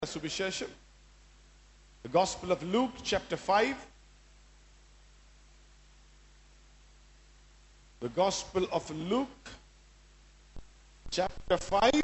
സുവിശേഷം The Gospel of Luke, chapter 5. The Gospel of Luke, chapter 5.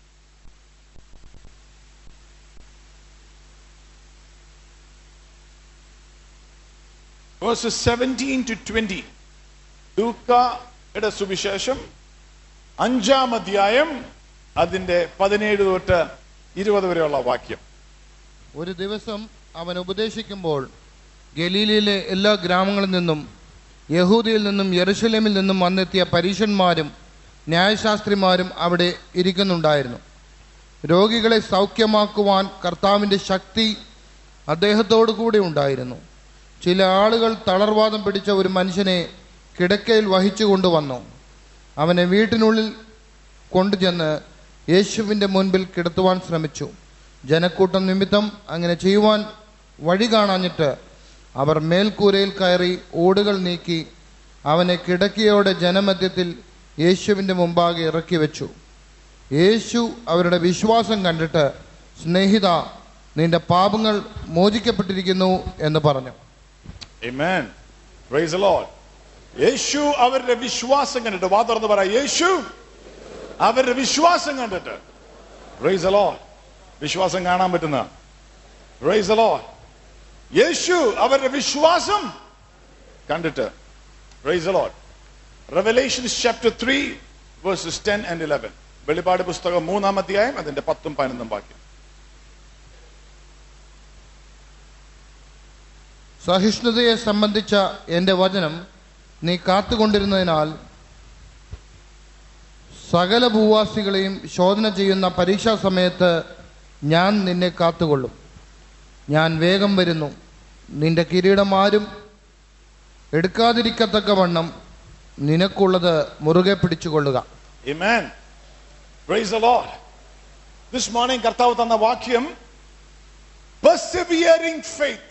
Verses 17 to 20. ലൂക്കയുടെ സുവിശേഷം അഞ്ചാം അധ്യായം അതിന്റെ പതിനേഴ് തൊട്ട് ഇരുപത് വരെയുള്ള വാക്യം ഒരു ദിവസം അവൻ ഉപദേശിക്കുമ്പോൾ ഗലീലയിലെ എല്ലാ ഗ്രാമങ്ങളിൽ നിന്നും യഹൂദിയിൽ നിന്നും യെറുശലേമിൽ നിന്നും വന്നെത്തിയ പരീഷന്മാരും ന്യായശാസ്ത്രിമാരും അവിടെ ഇരിക്കുന്നുണ്ടായിരുന്നു രോഗികളെ സൗഖ്യമാക്കുവാൻ കർത്താവിൻ്റെ ശക്തി അദ്ദേഹത്തോടു കൂടെ ഉണ്ടായിരുന്നു ചില ആളുകൾ തളർവാദം പിടിച്ച ഒരു മനുഷ്യനെ കിടക്കയിൽ വഹിച്ചു കൊണ്ടുവന്നു അവനെ വീട്ടിനുള്ളിൽ കൊണ്ടുചെന്ന് യേശുവിൻ്റെ മുൻപിൽ കിടത്തുവാൻ ശ്രമിച്ചു ജനക്കൂട്ടം നിമിത്തം അങ്ങനെ ചെയ്യുവാൻ വഴി കാണാഞ്ഞിട്ട് അവർ മേൽക്കൂരയിൽ കയറി ഓടുകൾ നീക്കി അവനെ കിടക്കിയോടെ ജനമധ്യത്തിൽ യേശുവിൻ്റെ മുമ്പാകെ ഇറക്കി വെച്ചു യേശു അവരുടെ വിശ്വാസം കണ്ടിട്ട് സ്നേഹിത നിന്റെ പാപങ്ങൾ മോചിക്കപ്പെട്ടിരിക്കുന്നു എന്ന് പറഞ്ഞു Amen. Praise the Lord. യേശു അവരുടെ വിശ്വാസം കണ്ടിട്ട് വാ തുറന്ന് പറ യേശു അവരുടെ വിശ്വാസം കണ്ടിട്ട് Praise the Lord. വിശ്വാസം കാണാൻ പറ്റുന്ന Praise the Lord. യേശു അവരുടെ വിശ്വാസം കണ്ടിട്ട് Praise the Lord. Revelation chapter 3 verses 10 and 11. വെളിപാട് പുസ്തകം മൂന്നാം അധ്യായം അതിന്റെ പത്തും പതിനൊന്നും വാക്യം സഹിഷ്ണുതയെ സംബന്ധിച്ച എൻ്റെ വചനം നീ കാത്തുകൊണ്ടിരുന്നതിനാൽ സകല ഭൂവാസികളെയും ശോധന ചെയ്യുന്ന പരീക്ഷാ സമയത്ത് ഞാൻ നിന്നെ കാത്തുകൊള്ളും ഞാൻ വേഗം വരുന്നു നിന്റെ കിരീടം ആരും എടുക്കാതിരിക്കത്തക്കവണ്ണം നിനക്കുള്ളത് മുറുകെ പിടിച്ചുകൊള്ളുക Amen. Praise the Lord. This morning കർത്താവ് തന്ന വാക്യം persevering faith.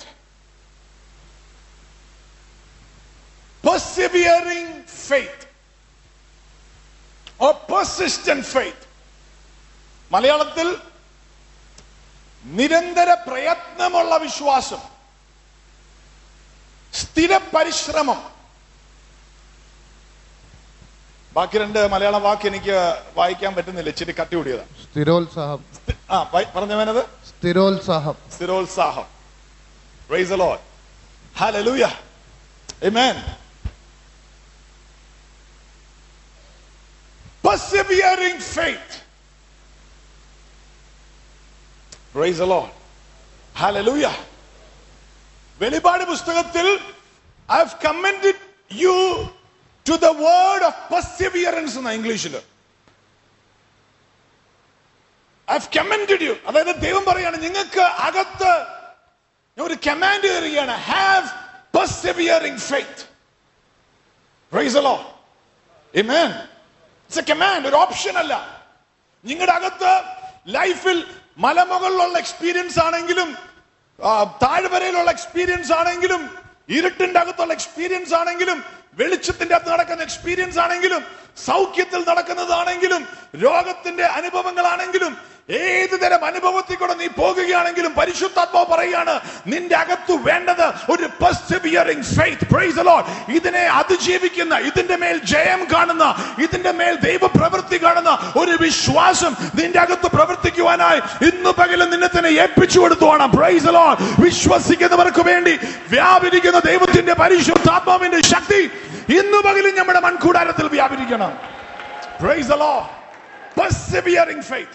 Persevering faith. Or persistent faith. മലയാളത്തിൽ നിരന്തര പ്രയത്നമുള്ള വിശ്വാസം സ്ഥിര പരിശ്രമം ബാക്കി രണ്ട് മലയാള വാക്ക് എനിക്ക് വായിക്കാൻ പറ്റുന്നില്ല ഇച്ചിരി കട്ടി കൂടിയതാ സ്ഥിരോത്സാഹം ആ വായി- പറഞ്ഞവനത് സ്ഥിരോത്സാഹം സ്ഥിരോത്സാഹം Praise the Lord. Hallelujah. Amen. Persevering faith. Praise the Lord. Hallelujah. വെളിപാട് പുസ്തകത്തിൽ I have command you to the word of perseverance എന്ന ഇംഗ്ലീഷിൽ ഐ ഹവ് കമൻഡ് യു അതായത് ദൈവം പറയാണ് നിങ്ങൾക്ക് അകത്ത് ഞാൻ ഒരു കമാൻഡ് തരികയാണ് have persevering faith praise the Lord amen it's a command ഒരു ഓപ്ഷൻ അല്ല നിങ്ങളുടെ അകത്ത് ലൈഫിൽ മലമുകളിലുള്ള എക്സ്പീരിയൻസ് ആണെങ്കിലും ആ, താഴ്വരയിലുള്ള എക്സ്പീരിയൻസ് ആണെങ്കിലും ഇരുട്ടിന്റെ അകത്തുള്ള എക്സ്പീരിയൻസ് ആണെങ്കിലും വെളിച്ചത്തിന്റെ അകത്ത് നടക്കുന്ന എക്സ്പീരിയൻസ് ആണെങ്കിലും സൗഖ്യത്തിൽ നടക്കുന്നതാണെങ്കിലും രോഗത്തിന്റെ അനുഭവങ്ങളാണെങ്കിലും ഏത് തരം അനുഭവത്തിൽ കൂടെ നീ പോകുകയാണെങ്കിലും പരിശുദ്ധാത്മാവ് പറയുകയാണ് നിന്റെ അകത്ത് വേണ്ടത് ഒരു persevering faith praise the Lord ഇതിനെ അതിജീവിക്കുന്ന ഇതിന്റെ മേൽ ജയം കാണുന്ന ഇതിന്റെ മേൽ ദൈവ പ്രവൃത്തി കാണുന്ന ഒരു വിശ്വാസം നിന്റെ അകത്ത് പ്രവർത്തിക്കുവാനായി ഇന്ന് പകലും നിന്നെ തന്നെ ഏൽപ്പിച്ചു കൊടുത്തുവാണ് പ്രൈസ് ദി ലോർഡ് വിശ്വസിക്കുന്നവർക്ക് വേണ്ടി വ്യാപരിക്കുന്ന ദൈവത്തിന്റെ പരിശുദ്ധാത്മാവിന്റെ ശക്തി ഇന്ന് പകലും നമ്മുടെ മൺകൂടാരത്തിൽ വ്യാപരിക്കണം praise the Lord persevering faith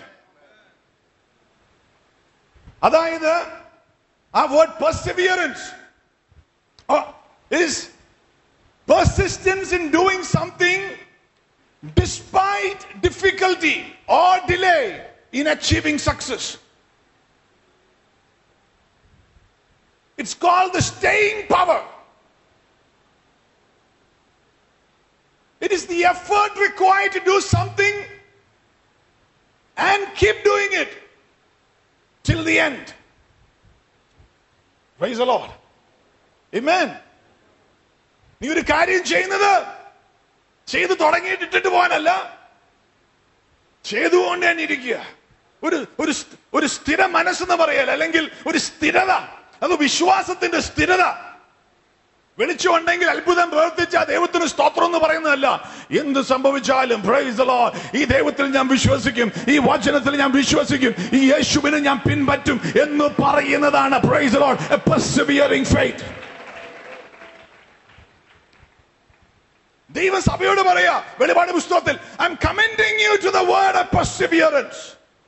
അതായത് ആ word perseverance is persistence in doing something despite difficulty or delay in achieving success. It's called the staying power. It is the effort required to do something and keep doing it till the end. Praise the Lord. Amen. നീ ഒരു കാര്യം ചെയ്യുന്നത് ചെയ്തു തുടങ്ങിയിട്ട് ഇട്ടിട്ട് പോകാനല്ല ചെയ്തുകൊണ്ട് തന്നെ ഇരിക്കുക ഒരു ഒരു സ്- ഒരു സ്ഥിര മനസ്സെന്ന് പറയൽ അല്ലെങ്കിൽ ഒരു സ്ഥിരത അത് വിശ്വാസത്തിന്റെ സ്ഥിരത വെളിച്ചമുണ്ടെങ്കിൽ അത്ഭുതം പ്രവർത്തിച്ച ദൈവത്തിന് സ്തോത്രം എന്ന് പറയുന്നതല്ല എന്ത് സംഭവിച്ചാലും praise the Lord. ഈ ദൈവത്തിൽ ഞാൻ വിശ്വസിക്കും ഈ വചനത്തിൽ ഞാൻ വിശ്വസിക്കും ഈ യേശുവിനെ ഞാൻ പിൻപറ്റും എന്ന് പറയുന്നതാണ് praise the Lord, a persevering faith. ദൈവം സഭയോട് പറയാ വെളിപാട് പുസ്തകത്തിൽ I'm commanding you to the word of perseverance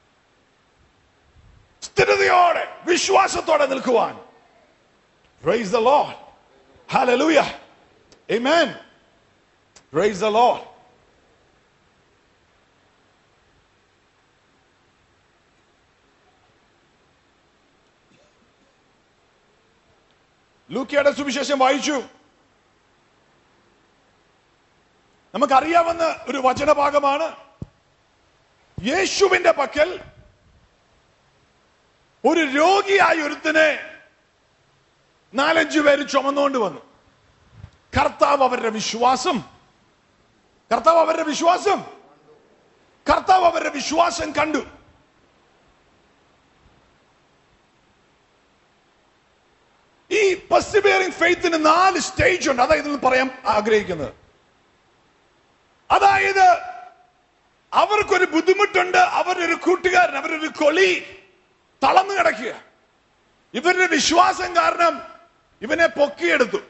സ്ഥിരതയോടെ വിശ്വാസത്തോടെ നിൽക്കുവാൻ praise the Lord hallelujah amen praise the Lord ലൂക്കയുടെ സുവിശേഷം വായിച്ചു നമുക്കറിയാവുന്ന ഒരു വചനഭാഗമാണ് യേശുവിന്റെ പക്കൽ ഒരു രോഗിയായ ഒരുത്തിനെ നാലഞ്ചു പേര് ചുമന്നുകൊണ്ട് വന്നു കർത്താവ് അവരുടെ വിശ്വാസം കർത്താവ് അവരുടെ വിശ്വാസം കർത്താവ് അവരുടെ വിശ്വാസം കണ്ടു ഈ പെർസിബിയറിംഗ് ഫെയ്ത്തിന് നാല് സ്റ്റേജ് ഉണ്ട് അതായത് ഇന്ന് പറയാൻ ആഗ്രഹിക്കുന്നത് അതായത് അവർക്കൊരു ബുദ്ധിമുട്ടുണ്ട് അവരൊരു കൂട്ടുകാരൻ അവരൊരു കൊളി തളർന്നു കിടക്കുക ഇവരുടെ വിശ്വാസം കാരണം ഇവനെ പൊക്കിയെടുത്തു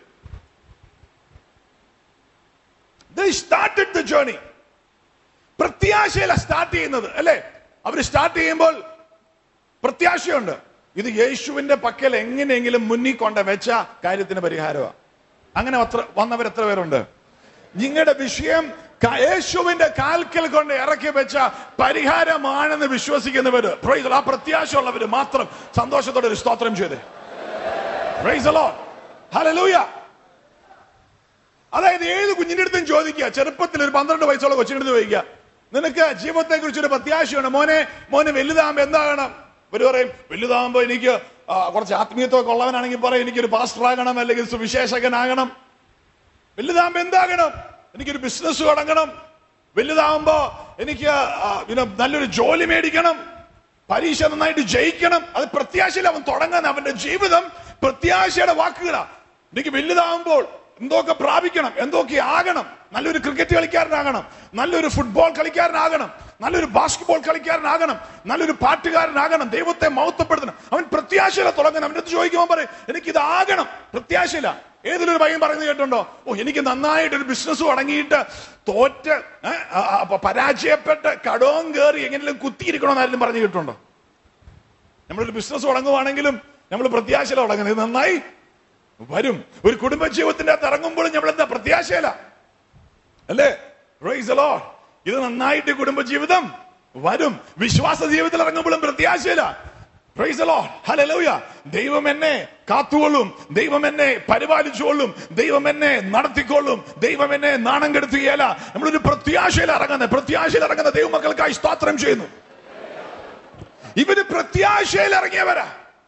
They started the journey. പ്രത്യാശയില സ്റ്റാർട്ട് ചെയ്യുന്നത് അല്ലേ അവർ സ്റ്റാർട്ട് ചെയ്യുമ്പോൾ പ്രത്യാശയുണ്ട് ഇത് യേശുവിന്റെ പക്കൽ എങ്ങനെയെങ്കിലും മുന്നിൽ കൊണ്ട് വെച്ച കാര്യത്തിന് പരിഹാരമാണ് അങ്ങനെ അത്ര വന്നവർ എത്ര പേരുണ്ട് നിങ്ങളുടെ വിഷയം ക- യേശുവിന്റെ കാൽക്കൽ കൊണ്ട് ഇറക്കി വെച്ച പരിഹാരമാണെന്ന് വിശ്വസിക്കുന്നവര് Praise the Lord. ആ പ്രത്യാശയുള്ളവര് മാത്രം സന്തോഷത്തോടെ ഒരു സ്തോത്രം ചെയ്ത് Praise the Lord. Hallelujah. അതായത് ഏത് കുഞ്ഞിന്റെ അടുത്തും ചോദിക്കുക ചെറുപ്പത്തിൽ ഒരു പന്ത്രണ്ട് വയസ്സുള്ള കൊച്ചിന്റെ അടുത്ത് ചോദിക്കുക നിനക്ക് ജീവിതത്തെ കുറിച്ച് ഒരു പ്രത്യാശയുണ്ട് മോനെ മോനെ വലുതാകുമ്പോ എന്താകണം ഇവര് പറയും വലുതാകുമ്പോ എനിക്ക് ആ, കുറച്ച് ആത്മീയത്വമൊക്കെ ഉള്ളവനാണെങ്കിൽ പറയും എനിക്കൊരു പാസ്റ്റർ ആകണം അല്ലെങ്കിൽ സുവിശേഷകനാകണം വലുതാകുമ്പോ എന്താകണം എനിക്കൊരു ബിസിനസ് തുടങ്ങണം വലുതാകുമ്പോ എനിക്ക് ആ, പിന്നെ നല്ലൊരു ജോലി മേടിക്കണം പരീക്ഷ നന്നായിട്ട് ജയിക്കണം അത് പ്രത്യാശയിൽ അവൻ തുടങ്ങാൻ അവന്റെ ജീവിതം പ്രത്യാശയുടെ വാക്കുകളാ എനിക്ക് വലുതാകുമ്പോൾ എന്തൊക്കെ പ്രാപിക്കണം എന്തൊക്കെ ആകണം നല്ലൊരു ക്രിക്കറ്റ് കളിക്കാരനാകണം നല്ലൊരു ഫുട്ബോൾ കളിക്കാരനാകണം നല്ലൊരു ബാസ്കറ്റ്ബോൾ കളിക്കാരനാകണം നല്ലൊരു പാട്ടുകാരനാകണം ദൈവത്തെ മഹത്വപ്പെടുത്തണം അവൻ പ്രത്യാശയില തുടങ്ങണം അവൻ്റെ അടുത്ത് ചോദിക്കുമ്പോൾ പറയും എനിക്ക് ഇതാകണം പ്രത്യാശയില്ല ഏതൊരു പയ്യൻ പറയുന്നത് കേട്ടുണ്ടോ ഓ എനിക്ക് നന്നായിട്ട് ഒരു ബിസിനസ് തുടങ്ങിയിട്ട് തോറ്റ് ഏ, ആ, ആ, പ- പരാജയപ്പെട്ട് കടവും കയറി എങ്ങനെയും കുത്തിയിരിക്കണമെന്ന് ആരെങ്കിലും പറഞ്ഞു കേട്ടുണ്ടോ നമ്മളൊരു ബിസിനസ് തുടങ്ങുവാണെങ്കിലും നമ്മൾ പ്രത്യാശയില തുടങ്ങുന്നത് ഇത് നന്നായി വരും ഒരു കുടുംബ ജീവിതത്തിന്റെ അകത്ത് ഇറങ്ങുമ്പോഴും നമ്മൾ എന്താ പ്രത്യാശയില അല്ലേ Praise the Lord. ഇത് നന്നായിട്ട് കുടുംബജീവിതം വരും വിശ്വാസ ജീവിതത്തിൽ ഇറങ്ങുമ്പോഴും പ്രത്യാശയില്ല Praise the Lord. Hallelujah. ദൈവം എന്നെ കാത്തുകൊള്ളും ദൈവം എന്നെ പരിപാലിച്ചുകൊള്ളും ദൈവം എന്നെ നടത്തിക്കൊള്ളും ദൈവം എന്നെ നാണം കെടുത്തുകയല്ല നമ്മളൊരു പ്രത്യാശയിൽ ഇറങ്ങുന്നത് പ്രത്യാശയിൽ ഇറങ്ങുന്ന ദൈവമക്കൾക്കായി സ്തോത്രം ചെയ്യുന്നു ഇവര് പ്രത്യാശയിൽ ഇറങ്ങിയവരാ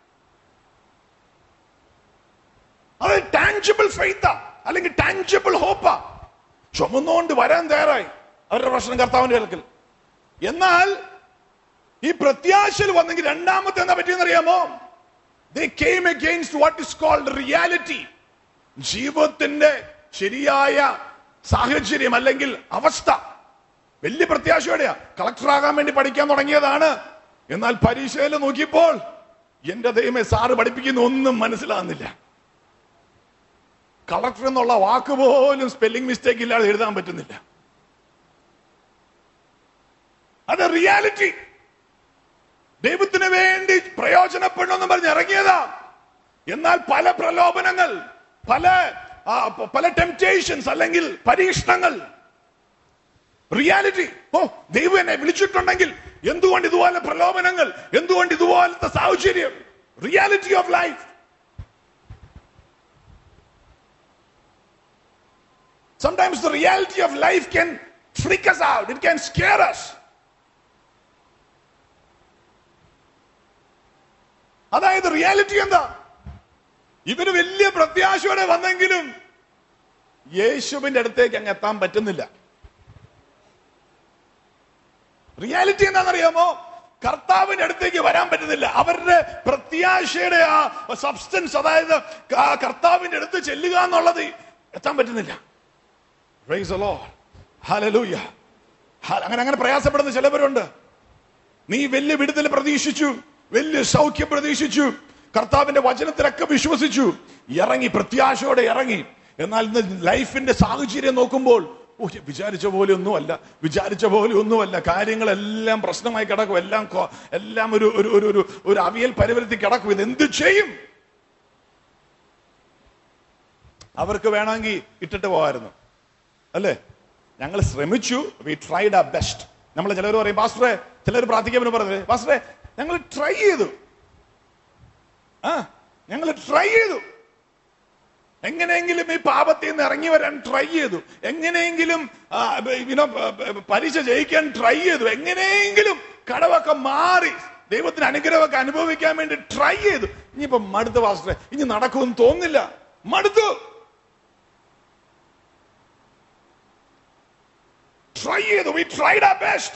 അത് ടാഞ്ചിബിൾ ഫെയ്ത്താ അല്ലെങ്കിൽ ടാഞ്ചിബിൾ ഹോപ്പാ ചുമന്നുകൊണ്ട് വരാൻ തയ്യാറായി അവരുടെ പ്രശ്നം കർത്താവിന്റെ കേൾക്കൽ എന്നാൽ ഈ പ്രത്യാശയിൽ വന്നെങ്കിൽ രണ്ടാമത്തെ എന്താ പറ്റിയെന്ന് അറിയാമോ they came against what is called reality ജീവിതത്തിന്റെ ശരിയായ സാഹചര്യം അല്ലെങ്കിൽ അവസ്ഥ വലിയ പ്രത്യാശയോടെയാ കളക്ടർ ആകാൻ വേണ്ടി പഠിക്കാൻ തുടങ്ങിയതാണ് എന്നാൽ പരീക്ഷയിൽ നോക്കിയപ്പോൾ എന്റെ ദൈവമേ സാറ് പഠിപ്പിക്കുന്ന ഒന്നും മനസ്സിലാകുന്നില്ല കളക്ടർ എന്നുള്ള വാക്ക് പോലും സ്പെല്ലിംഗ് മിസ്റ്റേക്ക് ഇല്ലാതെ എഴുതാൻ പറ്റുന്നില്ല അത് റിയാലിറ്റി ദൈവത്തിന് വേണ്ടി പ്രയോജനപ്പെടണമെന്ന് പറഞ്ഞ് ഇറങ്ങിയതാ എന്നാൽ പല പ്രലോഭനങ്ങൾ പല ആ, പ- പല ടെംപ്റ്റേഷൻസ് അല്ലെങ്കിൽ പരീക്ഷണങ്ങൾ റിയാലിറ്റി ഓ ദൈവം എന്നെ വിളിച്ചിട്ടുണ്ടെങ്കിൽ എന്തുകൊണ്ട് ഇതുപോലെ പ്രലോഭനങ്ങൾ എന്തുകൊണ്ട് ഇതുപോലത്തെ സാഹചര്യം reality of life Sometimes the reality of life can freak us out. It can scare us. അതായത് റിയാലിറ്റി എന്താ ഇവര് വലിയ പ്രത്യാശയോടെ വന്നെങ്കിലും യേശുവിന്റെ അടുത്തേക്ക് അങ്ങ് എത്താൻ പറ്റുന്നില്ല റിയാലിറ്റി എന്താണെന്നറിയാമോ കർത്താവിന്റെ അടുത്തേക്ക് വരാൻ പറ്റുന്നില്ല അവരുടെ പ്രത്യാശയുടെ ആ സബ്സ്റ്റൻസ് അതായത് ആ കർത്താവിന്റെ അടുത്ത് ചെല്ലുക എന്നുള്ളത് എത്താൻ പറ്റുന്നില്ല Praise the Lord. Hallelujah. ഹ- അങ്ങനെ അങ്ങനെ പ്രയാസപ്പെടുന്ന ചിലവരുണ്ട് നീ വലിയ വിടുതൽ പ്രതീക്ഷിച്ചു വലിയ സൗഖ്യം പ്രതീക്ഷിച്ചു കർത്താവിന്റെ വചനത്തിലൊക്കെ വിശ്വസിച്ചു ഇറങ്ങി പ്രത്യാശയോടെ ഇറങ്ങി എന്നാൽ ഇന്ന് ലൈഫിന്റെ സാഹചര്യം നോക്കുമ്പോൾ ഓ വിചാരിച്ച പോലെ ഒന്നുമല്ല വിചാരിച്ച പോലെ ഒന്നുമല്ല കാര്യങ്ങളെല്ലാം പ്രശ്നമായി കിടക്കും എല്ലാം കൊ- എല്ലാം ഒരു ഒരു ഒരു ഒരു ഒരു അവിയൽ പരിവരുത്തി കിടക്കും ഇത് എന്ത് ചെയ്യും അവർക്ക് വേണമെങ്കിൽ ഇട്ടിട്ട് പോകായിരുന്നു അല്ലേ ഞങ്ങൾ ശ്രമിച്ചു വി ട്രൈഡ് ആ ബെസ്റ്റ് നമ്മൾ ചിലർ പറയും പാസ്റ്ററെ ചിലർ പ്രാർത്ഥിക്കാൻ വേണ്ടി പറഞ്ഞത് പാസ്റ്ററെ ഞങ്ങൾ ട്രൈ ചെയ്തു ആ ഞങ്ങൾ ട്രൈ ചെയ്തു എങ്ങനെയെങ്കിലും ഈ പാപത്തിൽ നിന്ന് ഇറങ്ങി വരാൻ ട്രൈ ചെയ്തു എങ്ങനെയെങ്കിലും ആ, you know, പരീക്ഷ ജയിക്കാൻ ട്രൈ ചെയ്തു എങ്ങനെയെങ്കിലും കടവൊക്കെ മാറി ദൈവത്തിന് അനുഗ്രഹമൊക്കെ അനുഭവിക്കാൻ വേണ്ടി ട്രൈ ചെയ്തു ഇനിയിപ്പോ മടുത്ത പാസ്റ്ററെ ഇനി നടക്കുമെന്ന് തോന്നുന്നില്ല മടുത്തു ട്രൈ ചെയ്തു വി ട്രൈഡ് ആ ബെസ്റ്റ്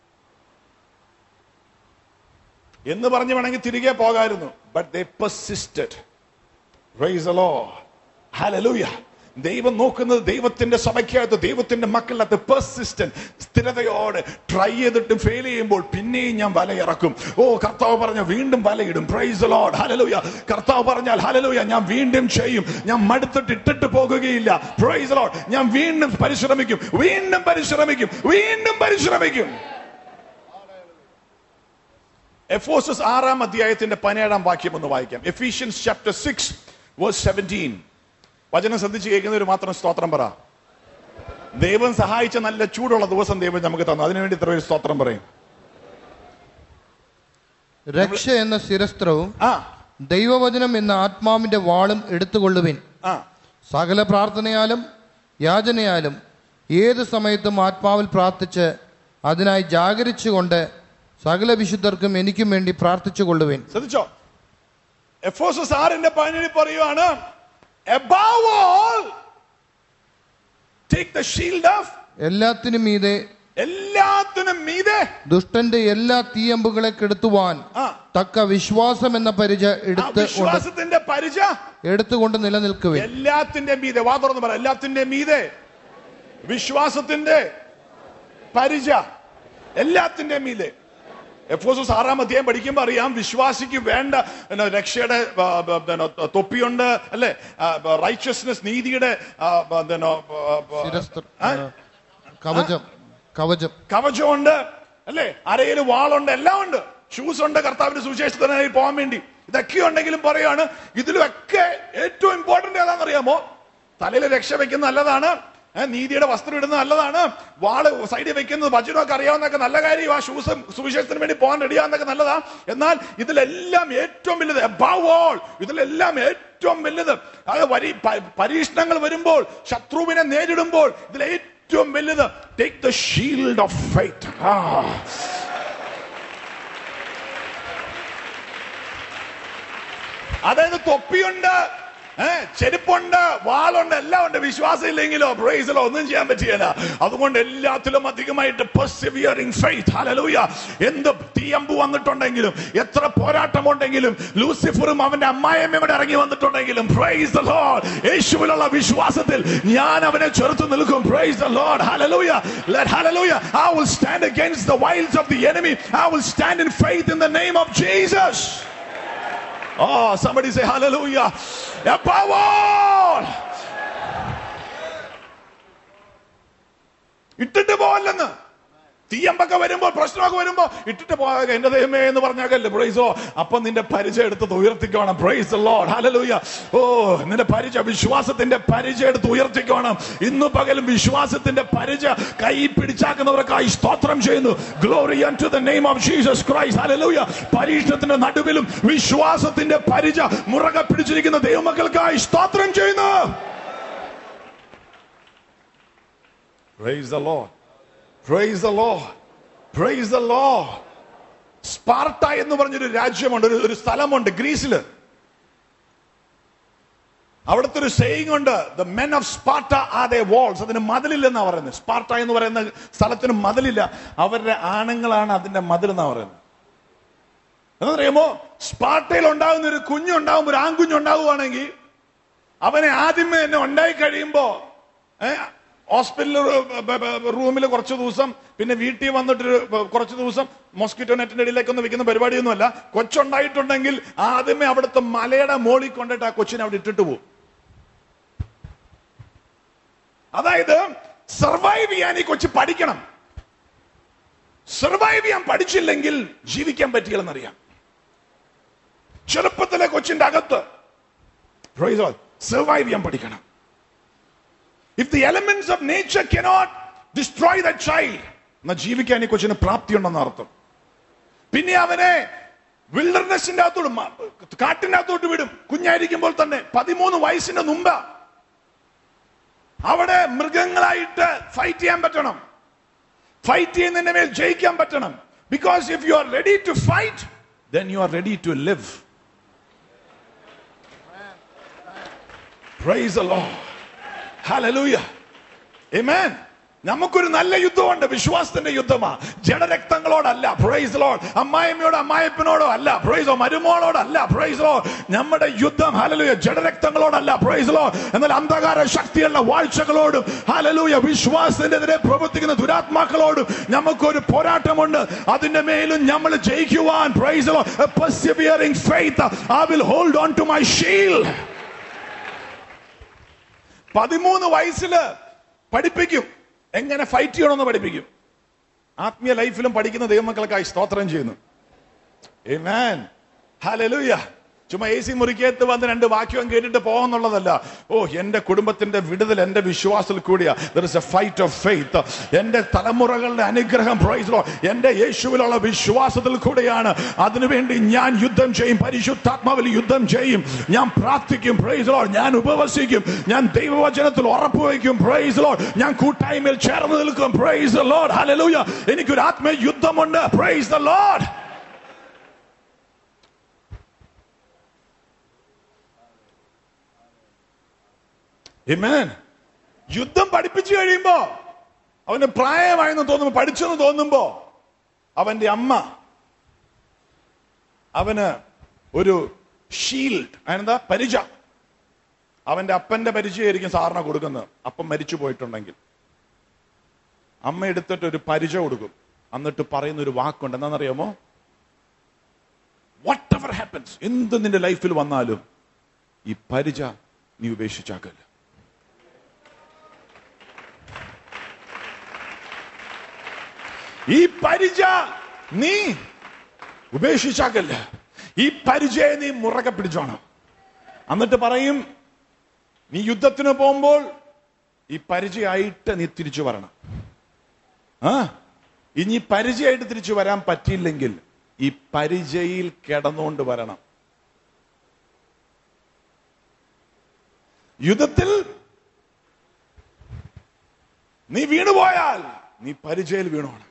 എന്ന് പറഞ്ഞു വേണമെങ്കിൽ തിരികെ പോകായിരുന്നു but they persisted praise the lord hallelujah ദൈവം നോക്കുന്നത് ദൈവത്തിന്റെ സഭയ്ക്കകത്ത് ദൈവത്തിന്റെ മക്കളിനകത്ത് പെർസിസ്റ്റന്റ് സ്ഥിരതയോടെ ട്രൈ ചെയ്തിട്ടും ഫെയിൽ ചെയ്യുമ്പോൾ പിന്നെയും ഞാൻ വല ഇറക്കും ഓ കർത്താവ് പറഞ്ഞ വീണ്ടും വലയിടും പ്രൈസ് ലോഡ് ഹലലൂയ കർത്താവ് പറഞ്ഞാൽ ഹലലൂയ ഞാൻ വീണ്ടും ചെയ്യും ഞാൻ മടുത്തിട്ട് ഇട്ടിട്ട് പോകുകയില്ല പ്രൈസ് ലോഡ് ഞാൻ വീണ്ടും പരിശ്രമിക്കും വീണ്ടും പരിശ്രമിക്കും വീണ്ടും പരിശ്രമിക്കും എഫോസസ് ആറാം അധ്യായത്തിന്റെ പതിനേഴാം വാക്യം ഒന്ന് വായിക്കാം Ephesians chapter six verse seventeen വചനം ശ്രദ്ധിച്ച് കേൾക്കുന്നവർ മാത്രം സ്തോത്രം പറ ദൈവം സഹായിച്ച നല്ല ചൂടുള്ള ദിവസം ദൈവം നമുക്ക് തന്നു അതിനുവേണ്ടി ഇത്ര ഒരു സ്തോത്രം പറയും രക്ഷ എന്ന ശിരസ്ത്രവും ആ ദൈവവചനം എന്ന ആത്മാവിന്റെ വാളും എടുത്തുകൊള്ളുവിൻ ആ സകല പ്രാർത്ഥനയാലും യാചനയാലും ഏത് സമയത്തും ആത്മാവിൽ പ്രാർത്ഥിച്ച് അതിനായി ജാഗരിച്ചുകൊണ്ട് സകല വിശുദ്ധർക്കും എനിക്കും വേണ്ടി പ്രാർത്ഥിച്ചു കൊള്ളുവിൻ ശ്രദ്ധിച്ചോ എഫോസസ് ആറിന്റെ പതിനേഴ് പറയുവാണ് above all take the shield of എല്ലാത്തിനും മീതെ എല്ലാത്തിനും മീതെ ദുഷ്ടന്റെ എല്ലാ തീയമ്പുകളെ കെടുത്തുവാൻ ആ തക്ക വിശ്വാസം എന്ന പരിച ആ എടുത്ത് കൊണ്ട് വിശ്വാസത്തിന്റെ പരിച എടുത്തുകൊണ്ട് നിലനിൽക്കുവിൻ എല്ലാത്തിന്റെ മീതെ വാ തുറന്ന് പറ എല്ലാത്തിന്റെ മീതെ വിശ്വാസത്തിന്റെ പരിച എല്ലാത്തിന്റെ മീതെ എഫോസസ് ആറാം അധ്യായം പഠിക്കുമ്പോൾ അറിയാം വിശ്വാസിക്ക് വേണ്ട പിന്നെ രക്ഷയുടെ ആ, ബ- പിന്നെ തൊപ്പിയുണ്ട് അല്ലെ റൈച്ചസ്നെസ് നീതിയുടെ ആ, ബ- പിന്നെ, ആ, ബ- ശിരസ്ത്ര ആ? കവചം കവചം കവചമുണ്ട് അല്ലേ അരയിൽ വാളുണ്ട് എല്ലാം ഉണ്ട് ഷൂസ് ഉണ്ട് കർത്താവിന്റെ സുവിശേഷത്തിനായി പോകാൻ വേണ്ടി ഇതൊക്കെ ഉണ്ടെങ്കിലും പറയാണ് ഇതിലൊക്കെ ഏറ്റവും ഇമ്പോർട്ടന്റ് ഏതാണെന്നറിയാമോ തലയിൽ രക്ഷ വെക്കുന്നത് നല്ലതാണ് ഏ, നീതിയുടെ വസ്ത്രം ഇടുന്നത് നല്ലതാണ് വാള് സൈഡിൽ വെക്കുന്നത് വചനമൊക്കെ അറിയാവുന്നതൊക്കെ നല്ല കാര്യം ആ ഷൂസ് സുവിശേഷത്തിന് വേണ്ടി പോകാൻ റെഡിയാന്നൊക്കെ നല്ലതാ എന്നാൽ ഇതിലെല്ലാം ഏറ്റവും വലുത് above all ഇതിലെല്ലാം ഏറ്റവും വലുത് അത് വരി പ- പരീക്ഷണങ്ങൾ വരുമ്പോൾ ശത്രുവിനെ നേരിടുമ്പോൾ ഇതിൽ ഏറ്റവും വലുത് take the shield of fight അതായത് തൊപ്പിയുണ്ട് ഏ ചെരുപ്പുണ്ട് വാളുണ്ട് എല്ലാം ഉണ്ട് വിശ്വാസം ഇല്ലെങ്കിലോ പ്രൈസിലോ ഒന്നും ചെയ്യാൻ പറ്റിയല്ല അതുകൊണ്ട് എല്ലാത്തിലും അധികമായിട്ട് പെർസിവിയറിംഗ് ഫെയ്ത്ത് ഹല്ലേലൂയ എന്ത് തീയമ്പ് വന്നിട്ടുണ്ടെങ്കിലും എത്ര പോരാട്ടമുണ്ടെങ്കിലും ലൂസിഫറും അവന്റെ അമ്മായിയമ്മയും കൂടെ ഇറങ്ങി വന്നിട്ടുണ്ടെങ്കിലും പ്രൈസ് ദ ലോർഡ് യേശുവിലുള്ള വിശ്വാസത്തിൽ ഞാൻ അവനെ ചെറുത്തു നിൽക്കും praise the Lord hallelujah let hallelujah I will stand against the wiles of the enemy I will stand in faith in the name of Jesus Oh, somebody say hallelujah. Above all. ഇട്ടിട്ട് പോവല്ലെന്ന് തീയമ്പൊക്കെ വരുമ്പോൾ പ്രശ്നമൊക്കെ വരുമ്പോ ഇട്ടിട്ട് പോകാക എന്റെ ദൈവമേ എന്ന് പറഞ്ഞാക്കല്ലേ പ്രൈസോ അപ്പൊ നിന്റെ പരിചയം എടുത്തത് ഉയർത്തിക്കോണം പ്രൈസ് ലോഡ് ഹലലൂയ ഓ നിന്റെ പരിചയ വിശ്വാസത്തിന്റെ പരിചയം എടുത്ത് ഉയർത്തിക്കോണം ഇന്നു പകലും വിശ്വാസത്തിന്റെ പരിചയ കൈ പിടിച്ചാക്കുന്നവർക്കായി സ്തോത്രം ചെയ്യുന്നു glory to the name of Jesus Christ hallelujah പരീക്ഷണത്തിന്റെ നടുവിലും വിശ്വാസത്തിന്റെ പരിച മുറകെ പിടിച്ചിരിക്കുന്ന ദൈവമക്കൾക്കായി സ്തോത്രം ചെയ്യുന്നു Praise the Lord. Praise the Lord. Praise the Lord. Sparta എന്ന് പറഞ്ഞൊരു രാജ്യമുണ്ട് ഒരു ഒരു സ്ഥലമുണ്ട് ഗ്രീസില് അവിടുത്തെ ഒരു സെയിങ് ഉണ്ട് the men of Sparta are the walls അതിന് മതിലില്ലെന്നാ പറയുന്നത് സ്പാർട്ട എന്ന് പറയുന്ന സ്ഥലത്തിന് മതിലില്ല അവരുടെ ആണുങ്ങളാണ് അതിന്റെ മതിൽ എന്നാ പറയുന്നത് എന്നറിയാമോ സ്പാർട്ടയിൽ ഉണ്ടാകുന്ന ഒരു കുഞ്ഞുണ്ടാകുമ്പോ ഒരു ആൺകുഞ്ഞുണ്ടാവുകയാണെങ്കിൽ അവനെ ആദ്യമേ തന്നെ ഉണ്ടായി കഴിയുമ്പോ ഹോസ്പിറ്റൽ റൂമിൽ കുറച്ച് ദിവസം പിന്നെ വീട്ടിൽ വന്നിട്ട് ഒരു കുറച്ച് ദിവസം മോസ്കിറ്റോ നെറ്റിന്റെ ഇടയിലേക്ക് ഒന്ന് വെക്കുന്ന പരിപാടിയൊന്നുമല്ല കൊച്ചുണ്ടായിട്ടുണ്ടെങ്കിൽ ആദ്യമേ അവിടുത്തെ മലയുടെ മോളിൽ കൊണ്ടിട്ട് ആ കൊച്ചിനെ അവിടെ ഇട്ടിട്ട് പോകും അതായത് സർവൈവ് ചെയ്യാൻ ഈ കൊച്ചു പഠിക്കണം സർവൈവ് ചെയ്യാൻ പഠിച്ചില്ലെങ്കിൽ ജീവിക്കാൻ പറ്റില്ലെന്നറിയാം ചെറുപ്പത്തിലെ കൊച്ചിന്റെ അകത്ത് സർവൈവ് ചെയ്യാൻ പഠിക്കണം if the elements of nature cannot destroy the child എന്നാ ജീവിക്കാൻ ഈ കൊച്ചിന് പ്രാപ്തിയുണ്ടെന്ന് അർത്ഥം പിന്നെ അവനെ വിൽഡർനെസിന്റെ അകത്തോട് മ- കാട്ടിന്റെ അകത്തോട്ട് വിടും കുഞ്ഞായിരിക്കുമ്പോൾ തന്നെ പതിമൂന്ന് വയസ്സിന്റെ മുമ്പ് അവിടെ മൃഗങ്ങളായിട്ട് ഫൈറ്റ് ചെയ്യാൻ പറ്റണം ഫൈറ്റ് ചെയ്യുന്നതിന്റെ മേൽ ജയിക്കാൻ പറ്റണം because if you are ready to fight then you are ready to live praise the Lord. Hallelujah. Amen. നമുക്കൊരു നല്ല യുദ്ധമുണ്ട് വിശ്വാസത്തിന്റെ യുദ്ധമാ ജഡരക്തങ്ങളോടല്ല പ്രൈസ് ലോഡ് അമ്മായിമ്മയോട് അമ്മായിപ്പനോടോ അല്ല പ്രൈസോ മരുമോളോടല്ല പ്രൈസ് ലോ നമ്മുടെ യുദ്ധം ഹലലൂയ ജഡരക്തങ്ങളോടല്ല പ്രൈസ് ലോ എന്നാൽ അന്ധകാര ശക്തിയുള്ള വാഴ്ചകളോടും ഹലലൂയ വിശ്വാസത്തിനെതിരെ പ്രവർത്തിക്കുന്ന ദുരാത്മാക്കളോടും നമുക്കൊരു പോരാട്ടമുണ്ട് അതിന്റെ മേലും നമ്മൾ ജയിക്കുവാൻ praise lord persevering faith I will hold on to my shield പതിമൂന്ന് വയസ്സില് പഠിപ്പിക്കും എങ്ങനെ ഫൈറ്റ് ചെയ്യണമെന്ന് പഠിപ്പിക്കും ആത്മീയ ലൈഫിലും പഠിക്കുന്ന ദൈവമക്കൾക്കായി സ്തോത്രം ചെയ്യുന്നു Amen. Hallelujah. ചുമ്മാ എ സി മുറിക്കകത്ത് വന്ന് രണ്ട് വാക്യം കേട്ടിട്ട് പോകുന്നുള്ളതല്ല ഓ എന്റെ കുടുംബത്തിന്റെ വിടുതൽ എന്റെ വിശ്വാസത്തിൽ കൂടിയാ there is a fight of faith എന്റെ തലമുറകളുടെ അനുഗ്രഹം പ്രൈസ് എന്റെ യേശുവിലുള്ള വിശ്വാസത്തിൽ കൂടെയാണ് അതിനുവേണ്ടി ഞാൻ യുദ്ധം ചെയ്യും പരിശുദ്ധാത്മാവിൽ യുദ്ധം ചെയ്യും ഞാൻ പ്രാർത്ഥിക്കും പ്രൈസ് ലോ ഞാൻ ഉപവസിക്കും ഞാൻ ദൈവവചനത്തിൽ ഉറപ്പുവയ്ക്കും പ്രൈസ് ലോ ഞാൻ കൂട്ടായ്മയിൽ ചേർന്ന് നിൽക്കും പ്രൈസ് ലോഡ് ഹല്ലേലൂയ എനിക്കൊരു ആത്മീയ യുദ്ധമുണ്ട് പ്രൈസ് ദ ലോഡ് Amen. യുദ്ധം പഠിപ്പിച്ചു കഴിയുമ്പോ അവന് പ്രായമായെന്ന് തോന്നുമ്പോ പഠിച്ചെന്ന് തോന്നുമ്പോ അവന്റെ അമ്മ അവന് ഒരു ഷീൽഡ് അതിനെന്താ പരിച അവന്റെ അപ്പന്റെ പരിചയമായിരിക്കും സാറിന് കൊടുക്കുന്നത് അപ്പം മരിച്ചു പോയിട്ടുണ്ടെങ്കിൽ അമ്മ എടുത്തിട്ട് ഒരു പരിച കൊടുക്കും എന്നിട്ട് പറയുന്ന ഒരു വാക്കുണ്ട് എന്താണെന്നറിയാമോ വാട്ട് എവർ ഹാപ്പൻസ് എന്ത് നിന്റെ ലൈഫിൽ വന്നാലും ഈ പരിച നീ ഉപേക്ഷിച്ചാക്കല്ല ഈ പരിച നീ ഉപേക്ഷിച്ചാക്കല്ല ഈ പരിചയെ നീ മുറകെ പിടിച്ചോണം എന്നിട്ട് പറയും നീ യുദ്ധത്തിന് പോകുമ്പോൾ ഈ പരിചയമായിട്ട് നീ തിരിച്ചു വരണം ആ ഇനി പരിചയമായിട്ട് തിരിച്ചു വരാൻ പറ്റിയില്ലെങ്കിൽ ഈ പരിചയിൽ കിടന്നുകൊണ്ട് വരണം യുദ്ധത്തിൽ നീ വീണുപോയാൽ നീ പരിചയിൽ വീണോണം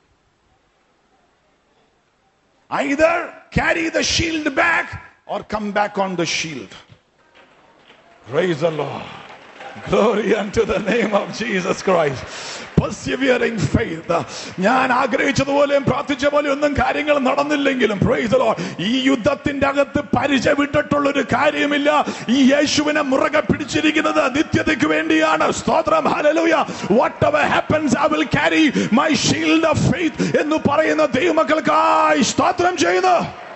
either carry the shield back or come back on the shield. Praise the Lord. Glory unto the name of Jesus Christ. Persevering faith. ഞാൻ ആഗ്രഹിച്ചതുപോലെയും പ്രാർത്ഥിച്ച പോലെ ഒന്നും കാര്യങ്ങൾ നടന്നില്ലെങ്കിലും പ്രൈസ് ഈ യുദ്ധത്തിന്റെ അകത്ത് പരിചയ വിട്ടിട്ടുള്ള ഒരു കാര്യമില്ല ഈ യേശുവിനെ മുറകെ പിടിച്ചിരിക്കുന്നത് നിത്യതയ്ക്ക് വേണ്ടിയാണ് സ്തോത്രം hallelujah whatever happens I will carry my shield of faith എന്ന് പറയുന്ന ദൈവമക്കൾക്കായി സ്തോത്രം ചെയ്യുന്നു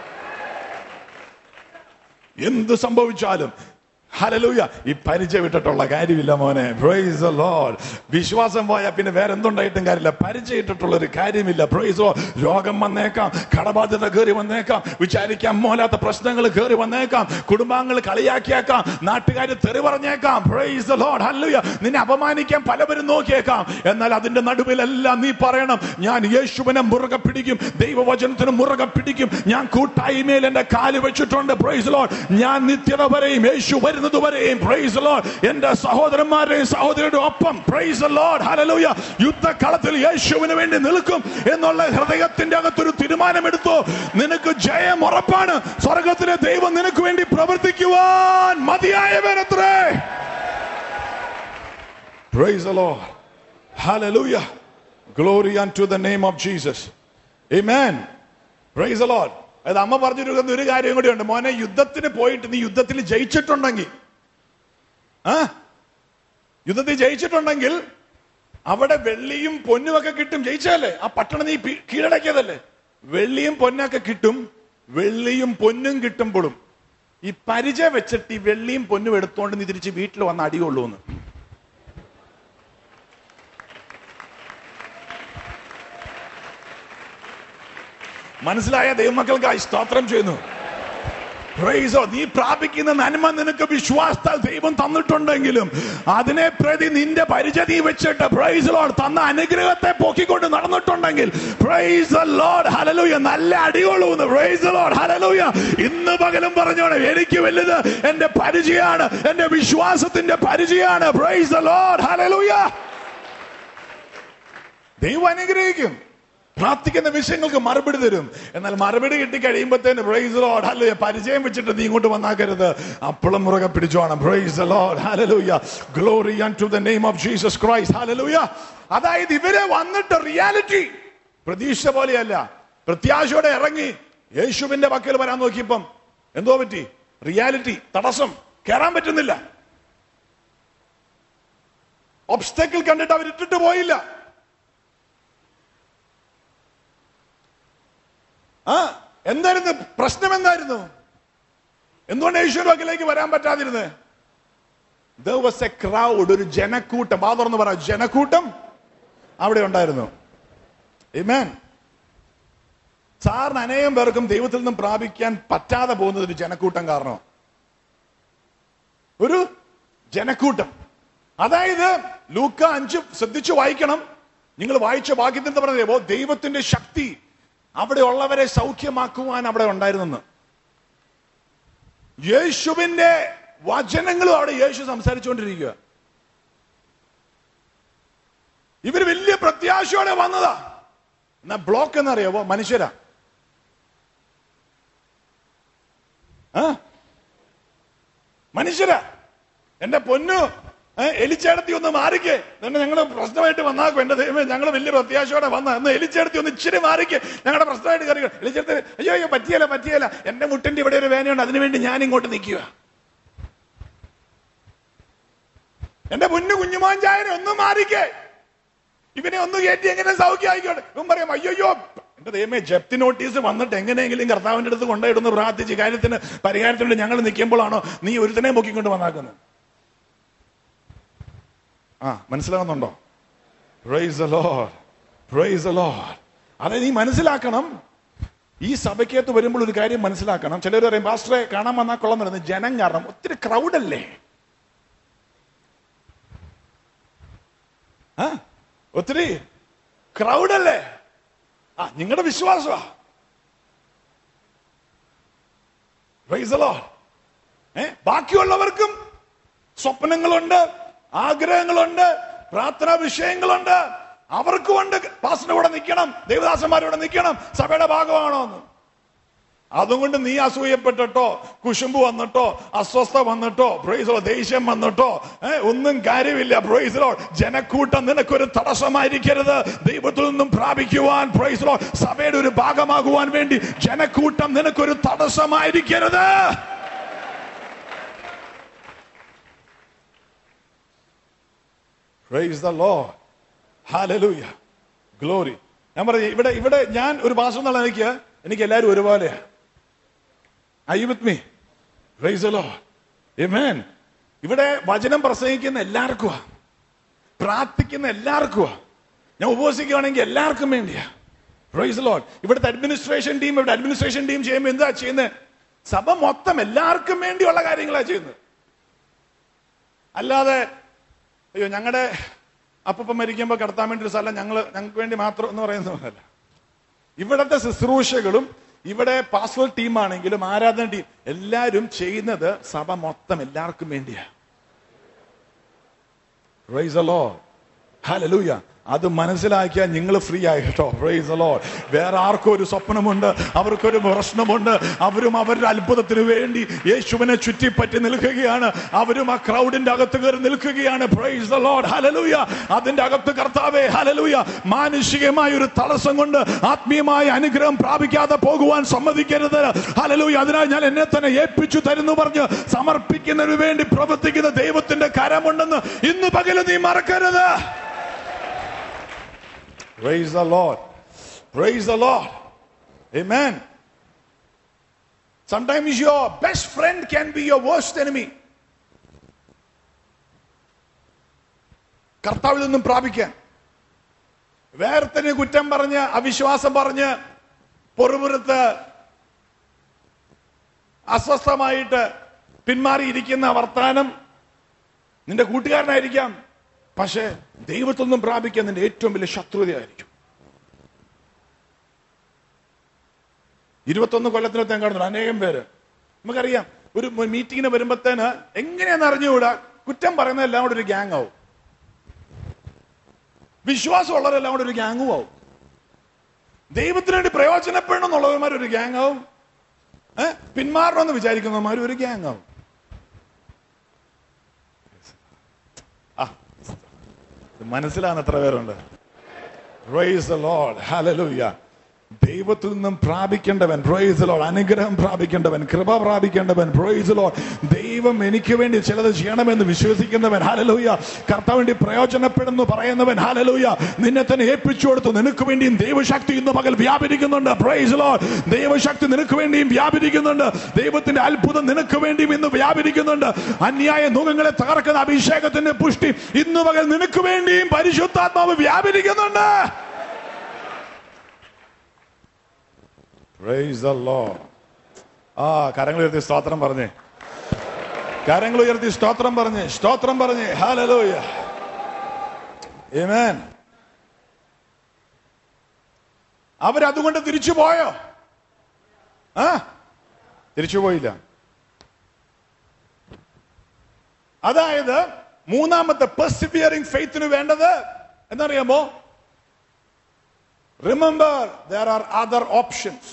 എന്ത് സംഭവിച്ചാലും ഹലലൂയ ഈ പരിചയം ഇട്ടിട്ടുള്ള കാര്യമില്ല മോനെ പ്രൈസ് the Lord. വിശ്വാസം പോയാൽ പിന്നെ വേറെ എന്തുണ്ടായിട്ടും കാര്യമില്ല പരിചയം ഇട്ടിട്ടുള്ള ഒരു കാര്യമില്ല പ്രൈസ് രോഗം വന്നേക്കാം കടബാധ്യത കയറി വന്നേക്കാം വിചാരിക്കാൻ മോലാത്ത പ്രശ്നങ്ങൾ കയറി വന്നേക്കാം കുടുംബാംഗങ്ങൾ കളിയാക്കിയേക്കാം നാട്ടുകാർ തെറി പറഞ്ഞേക്കാം പ്രൈസ് the Lord. ഹല്ലേലൂയ നിന്നെ അപമാനിക്കാൻ പലവരും നോക്കിയേക്കാം എന്നാൽ അതിന്റെ നടുവിലെല്ലാം നീ പറയണം ഞാൻ യേശുവിനെ മുറുകെ പിടിക്കും ദൈവവചനത്തിന് മുറുകെ പിടിക്കും ഞാൻ കൂട്ടായ്മയിൽ എന്റെ കാല് വെച്ചിട്ടുണ്ട് പ്രൈസ് ലോഡ് ഞാൻ നിത്യത വരെയും യേശു വരുന്നത് വരെയും പ്രൈസ് ലോഡ് എന്റെ സഹോദരന്മാരുടെയും സഹോദരിയുടെ ഒപ്പം പ്രൈസ് ലോഡ് ഹല്ലേലൂയ യുദ്ധകളത്തിൽ യേശുവിന് വേണ്ടി നിൽക്കും എന്നുള്ള ഹൃദയത്തിന്റെ അകത്തൊരു തീരുമാനമെടുത്തു നിനക്ക് ജയം ഉറപ്പാണ് സ്വർഗത്തിലെ ദൈവം നിനക്ക് വേണ്ടി പ്രവർത്തിക്കുവാൻ മതിയായവനത്രേ Praise the Lord. Hallelujah. Glory unto the name of Jesus. Amen. Praise the Lord. അതായത് അമ്മ പറഞ്ഞിരിക്കുന്ന ഒരു കാര്യം കൂടിയുണ്ട് മോനെ യുദ്ധത്തിന് പോയിട്ട് നീ യുദ്ധത്തിൽ ജയിച്ചിട്ടുണ്ടെങ്കിൽ ആ യുദ്ധത്തിൽ ജയിച്ചിട്ടുണ്ടെങ്കിൽ അവിടെ വെള്ളിയും പൊന്നും ഒക്കെ കിട്ടും ജയിച്ചല്ലേ ആ പട്ടണം നീ പി- കീഴടക്കിയതല്ലേ വെള്ളിയും പൊന്നൊക്കെ കിട്ടും വെള്ളിയും പൊന്നും കിട്ടുമ്പോഴും ഈ പരിചയം വെച്ചിട്ട് ഈ വെള്ളിയും പൊന്നും എടുത്തോണ്ട് നീ തിരിച്ച് വീട്ടിൽ വന്ന് അടിയുള്ളൂ എന്ന് മനസ്സിലായ ദൈവമക്കൾക്കായി സ്തോത്രം ചെയ്യുന്നു Praise the Lord. നീ പ്രാപിക്കുന്ന നന്മ നിനക്ക് വിശ്വാസത്താൽ ദൈവം തന്നിട്ടുണ്ടെങ്കിലും അതിനെ പ്രതി നിന്റെ പരിചതി വെച്ചിട്ട് പ്രൈസ് ലോഡ് തന്ന അനുഗ്രഹത്തെ പൊക്കിക്കൊണ്ട് നടന്നിട്ടുണ്ടെങ്കിൽ പ്രൈസ് ലോഡ് ഹലലൂയ നല്ല അടികൊള്ളൂന്ന് പ്രൈസ് ലോഡ് ഹലലൂയ ഇന്ന് പകലും പറഞ്ഞോണം എനിക്ക് വലുത് എന്റെ പരിചയമാണ് എന്റെ വിശ്വാസത്തിന്റെ പരിചയമാണ് പ്രൈസ് ലോഡ് ഹലലൂയ ദൈവം അനുഗ്രഹിക്കും പ്രാർത്ഥിക്കുന്ന വിഷയങ്ങൾക്ക് മറുപടി തരും എന്നാൽ മറുപടി കിട്ടി കഴിയുമ്പോഴത്തേന് പ്രൈസ് ലോഡ് ഹല്ലേലൂയ പരിചയം വെച്ചിട്ട് നീ ഇങ്ങോട്ട് വന്നാക്കരുത് അപ്പളും മുറുകെ പിടിച്ചോണം praise lord hallelujah glory to the name of Jesus Christ hallelujah അതായത് ഇവരെ വന്നിട്ട് റിയാലിറ്റി പ്രതീക്ഷ പോലെയല്ല പ്രത്യാശയോടെ ഇറങ്ങി യേശുവിന്റെ പക്കൽ വരാൻ നോക്കിയപ്പം എന്തോ പറ്റി റിയാലിറ്റി തടസ്സം കയറാൻ പറ്റുന്നില്ല ഒബ്സ്റ്റക്കിൾ കണ്ടിട്ട് അവർ ഇട്ടിട്ട് പോയില്ല ആ എന്തായിരുന്നു പ്രശ്നം എന്തായിരുന്നു എന്തുകൊണ്ട് യേശുവിന്റെ വക്കിലേക്ക് വരാൻ പറ്റാതിരുന്നത് There was a crowd ഒരു ജനക്കൂട്ടം വാ തുറന്ന് പറ ജനക്കൂട്ടം അവിടെ ഉണ്ടായിരുന്നു Amen. സാറിന് അനേകം പേർക്കും ദൈവത്തിൽ നിന്നും പ്രാപിക്കാൻ പറ്റാതെ പോകുന്നത് ഒരു ജനക്കൂട്ടം കാരണം ഒരു ജനക്കൂട്ടം അതായത് ലൂക്ക അഞ്ച് ശ്രദ്ധിച്ചു വായിക്കണം നിങ്ങൾ വായിച്ച വാക്യത്തിൽ പറഞ്ഞത് ദൈവത്തിന്റെ ശക്തി അവിടെ ഉള്ളവരെ സൗഖ്യമാക്കുവാൻ അവിടെ ഉണ്ടായിരുന്നെന്ന് യേശുവിന്റെ വചനങ്ങളും അവിടെ യേശു സംസാരിച്ചുകൊണ്ടിരിക്കുക ഇവര് വലിയ പ്രത്യാശയോടെ വന്നതാ എന്നാ ബ്ലോക്ക് എന്നറിയാവോ മനുഷ്യരാ ആ മനുഷ്യരാ എന്റെ പൊന്നു ഏ, എലിച്ചേടത്തി ഒന്ന് മാറിക്കേ തന്നെ ഞങ്ങൾ പ്രശ്നമായിട്ട് വന്നാക്കും എന്റെ ദൈവമേ ഞങ്ങൾ വലിയ പ്രത്യാശയോടെ വന്ന എന്ന് എലിച്ചേടത്തി ഒന്ന് ഇച്ചിരി മാറിക്കേ ഞങ്ങളുടെ പ്രശ്നമായിട്ട് കയറി എലിച്ചേടത്തി അയ്യോ അയ്യോ പറ്റിയല്ല പറ്റിയല്ല എന്റെ മുട്ടിന്റെ ഇവിടെ ഒരു വേനയുണ്ട് അതിനുവേണ്ടി ഞാൻ ഇങ്ങോട്ട് നിൽക്കുക എന്റെ പൊന്നു കുഞ്ഞുമാഞ്ചായനെ ഒന്ന് മാറിക്കേ ഇവനെ ഒന്ന് കയറ്റി എങ്ങനെ സൗഖ്യം ആയിക്കോട്ടെ ഇവൻ പറയാം അയ്യോ എന്റെ ദൈവമേ ജപ്തി നോട്ടീസ് വന്നിട്ട് എങ്ങനെയെങ്കിലും കർത്താവിന്റെ അടുത്ത് കൊണ്ടുപോയിടുന്ന് പ്രാർത്ഥിച്ച് കാര്യത്തിന് പരിഹാരത്തിന് ഞങ്ങൾ നിൽക്കുമ്പോഴാണോ നീ ഒരുത്തനെ പൊക്കിക്കൊണ്ട് വന്നാക്കുന്നത് ആ മനസ്സിലാകുന്നുണ്ടോ praise the Lord. Praise the Lord. അതെ നീ മനസ്സിലാക്കണം ഈ സഭയ്ക്കകത്ത് വരുമ്പോൾ ഒരു കാര്യം മനസ്സിലാക്കണം ചിലർ പറയും പാസ്റ്ററെ കാണാൻ വന്നാൽ കൊള്ളാൻ പറയുന്നത് ജനം കാരണം ഒത്തിരി ക്രൗഡല്ലേ ആ ഒത്തിരി ക്രൗഡല്ലേ ആ നിങ്ങളുടെ വിശ്വാസമാ Praise the Lord. ഏ ബാക്കിയുള്ളവർക്കും സ്വപ്നങ്ങളുണ്ട് ആഗ്രഹങ്ങളുണ്ട് പ്രാർത്ഥനാ വിഷയങ്ങളുണ്ട് അവർക്കുമുണ്ട് പാസ്റ്ററിന്റെ കൂടെ നിൽക്കണം ദേവദാസന്മാരുടെ നിൽക്കണം സഭയുടെ ഭാഗമാണോ എന്ന് അതുകൊണ്ട് നീ അസൂയപ്പെട്ടിട്ടോ കുശുമ്പ് വന്നിട്ടോ അസ്വസ്ഥ വന്നിട്ടോ പ്രൈസോ ദേഷ്യം വന്നിട്ടോ ഏ, ഒന്നും കാര്യമില്ല പ്രൈസലോ ജനക്കൂട്ടം നിനക്കൊരു തടസ്സമായിരിക്കരുത് ദൈവത്തിൽ നിന്നും പ്രാപിക്കുവാൻ പ്രൈസലോ സഭയുടെ ഒരു ഭാഗമാകുവാൻ വേണ്ടി ജനക്കൂട്ടം നിനക്കൊരു തടസ്സമായിരിക്കരുത് Praise the Lord. Hallelujah. Glory. ഞാൻ പറഞ്ഞു ഇവിടെ ഇവിടെ ഞാൻ ഒരു ഭാഷ എന്നുള്ള എനിക്ക് എനിക്ക് എല്ലാവരും ഒരുപോലെയാ I with me praise lord Amen. ഇവിടെ വചനം പ്രസംഗിക്കുന്ന എല്ലാവർക്കുമാ പ്രാർത്ഥിക്കുന്ന എല്ലാവർക്കുമാ ഞാൻ ഉപവസിക്കുകയാണെങ്കിൽ എല്ലാവർക്കും വേണ്ടിയാ പ്രൈസ് ലോഡ് ഇവിടുത്തെ അഡ്മിനിസ്ട്രേഷൻ ടീം ഇവിടെ അഡ്മിനിസ്ട്രേഷൻ ടീം ചെയ്യുമ്പോൾ എന്താ ചെയ്യുന്നത് സഭ മൊത്തം എല്ലാവർക്കും വേണ്ടിയുള്ള കാര്യങ്ങളാ ചെയ്യുന്നത് അല്ലാതെ അയ്യോ ഞങ്ങളുടെ അപ്പൂപ്പൻ മരിക്കുമ്പോൾ കിടത്താൻ വേണ്ടി ഒരു സ്ഥലം ഞങ്ങൾ ഞങ്ങൾക്ക് വേണ്ടി മാത്രം എന്ന് പറയുന്നതല്ല ഇവിടത്തെ ശുശ്രൂഷകളും ഇവിടെ പാസ്വേഡ് ടീമാണെങ്കിലും ആരാധന ടീം എല്ലാവരും ചെയ്യുന്നത് സഭ മൊത്തം എല്ലാവർക്കും വേണ്ടിയാ Praise the Lord. Hallelujah. അത് മനസ്സിലാക്കിയാൽ നിങ്ങൾ ഫ്രീ ആയി കേട്ടോ പ്രൈസ് ലോഡ് വേറെ ആർക്കും ഒരു സ്വപ്നമുണ്ട് അവർക്കൊരു പ്രശ്നമുണ്ട് അവരും അവരുടെ അത്ഭുതത്തിന് വേണ്ടി യേശുവിനെ ചുറ്റിപ്പറ്റി നിൽക്കുകയാണ് അവരും ആ ക്രൗഡിന്റെ അകത്ത് കയറി നിൽക്കുകയാണ് പ്രൈസ് ലോഡ് ഹലലൂയ അതിന്റെ അകത്ത് കർത്താവേ ഹലലൂയ മാനുഷികമായ ഒരു തടസ്സം കൊണ്ട് ആത്മീയമായ അനുഗ്രഹം പ്രാപിക്കാതെ പോകുവാൻ സമ്മതിക്കരുത് ഹലലൂയ അതിനാൽ ഞാൻ എന്നെ തന്നെ ഏൽപ്പിച്ചു തരുന്നു പറഞ്ഞ് സമർപ്പിക്കുന്നതിന് വേണ്ടി പ്രവർത്തിക്കുന്ന ദൈവത്തിന്റെ കരമുണ്ടെന്ന് ഇന്ന് പകല് നീ മറക്കരുത് Praise the Lord. Praise the Lord. Amen. Sometimes your best friend can be your worst enemy. കർത്താവിൽ നിന്നും പ്രാപിക്കാൻ വേർത്തിന് കുറ്റം പറഞ്ഞ് അവിശ്വാസം പറഞ്ഞ് പൊറുപുറത്ത് അസ്വസ്ഥമായിട്ട് പിന്മാറിയിരിക്കുന്ന വർത്താനം നിന്റെ കൂട്ടുകാരനായിരിക്കാം പക്ഷേ ദൈവത്തിൽ നിന്നും പ്രാപിക്കാൻ നിന്റെ ഏറ്റവും വലിയ ശത്രുതയായിരിക്കും ഇരുപത്തൊന്ന് കൊല്ലത്തിനകത്ത് ഞാൻ കാണുന്നു അനേകം പേര് നമുക്കറിയാം ഒരു മീറ്റിങ്ങിന് വരുമ്പത്തേന് എങ്ങനെയാന്ന് അറിഞ്ഞുകൂടാ കുറ്റം പറയുന്ന എല്ലാം കൂടെ ഒരു ഗ്യാങ് ആവും വിശ്വാസമുള്ളവരെല്ലാം കൂടെ ഒരു ഗ്യാങ്ങും ആവും ദൈവത്തിന് വേണ്ടി പ്രയോജനപ്പെടണം എന്നുള്ളവന്മാർ ഒരു ഗ്യാങ് ആവും ഏഹ് പിന്മാറണമെന്ന് വിചാരിക്കുന്നവന്മാർ ഒരു ഗ്യാങ് ആവും ആ ഇത് മനസ്സിലാകുന്ന എത്ര പേരുണ്ട് Praise the Lord. Hallelujah. ദൈവത്തിൽ നിന്നും പ്രാപിക്കേണ്ടവൻ പ്രൊയ്സ് ലോഡ് അനുഗ്രഹം പ്രാപിക്കേണ്ടവൻ കൃപ പ്രാപിക്കേണ്ടവൻ പ്രൊയ്സ് ലോഡ് ദൈവം എനിക്ക് വേണ്ടി ചിലത് ചെയ്യണമെന്ന് വിശ്വസിക്കുന്നവൻ ഹാലലൂയ കർത്താവ് വേണ്ടി പ്രയോജനപ്പെടുന്നു പറയുന്നവൻ ഹാലലൂയ നിന്നെ തന്നെ ഏൽപ്പിച്ചു കൊടുത്തു നിനക്ക് വേണ്ടിയും ദൈവശക്തി ഇന്ന് പകൽ വ്യാപരിക്കുന്നുണ്ട് പ്രൊയ്സ് ലോഡ് ദൈവശക്തി നിനക്ക് വേണ്ടിയും വ്യാപരിക്കുന്നുണ്ട് ദൈവത്തിന്റെ അത്ഭുതം നിനക്ക് വേണ്ടിയും ഇന്ന് വ്യാപരിക്കുന്നുണ്ട് അന്യായ നുഖങ്ങളെ തകർക്കുന്ന അഭിഷേകത്തിന്റെ പുഷ്ടി ഇന്ന് പകൽ നിനക്ക് വേണ്ടിയും പരിശുദ്ധാത്മാവ് വ്യാപരിക്കുന്നുണ്ട് Praise the Lord. ആ കരങ്ങൾ ഉയർത്തി സ്തോത്രം പറഞ്ഞേ കരങ്ങൾ ഉയർത്തി സ്തോത്രം പറഞ്ഞേ സ്തോത്രം പറഞ്ഞേ ഹാലലൂയ Amen. അവരതുകൊണ്ട് തിരിച്ചു പോയോ ആ തിരിച്ചു പോയില്ല അതായത് മൂന്നാമത്തെ പെർസിവിയറിംഗ് ഫെയ്ത്തിന് വേണ്ടത് എന്നറിയാമോ remember there are other options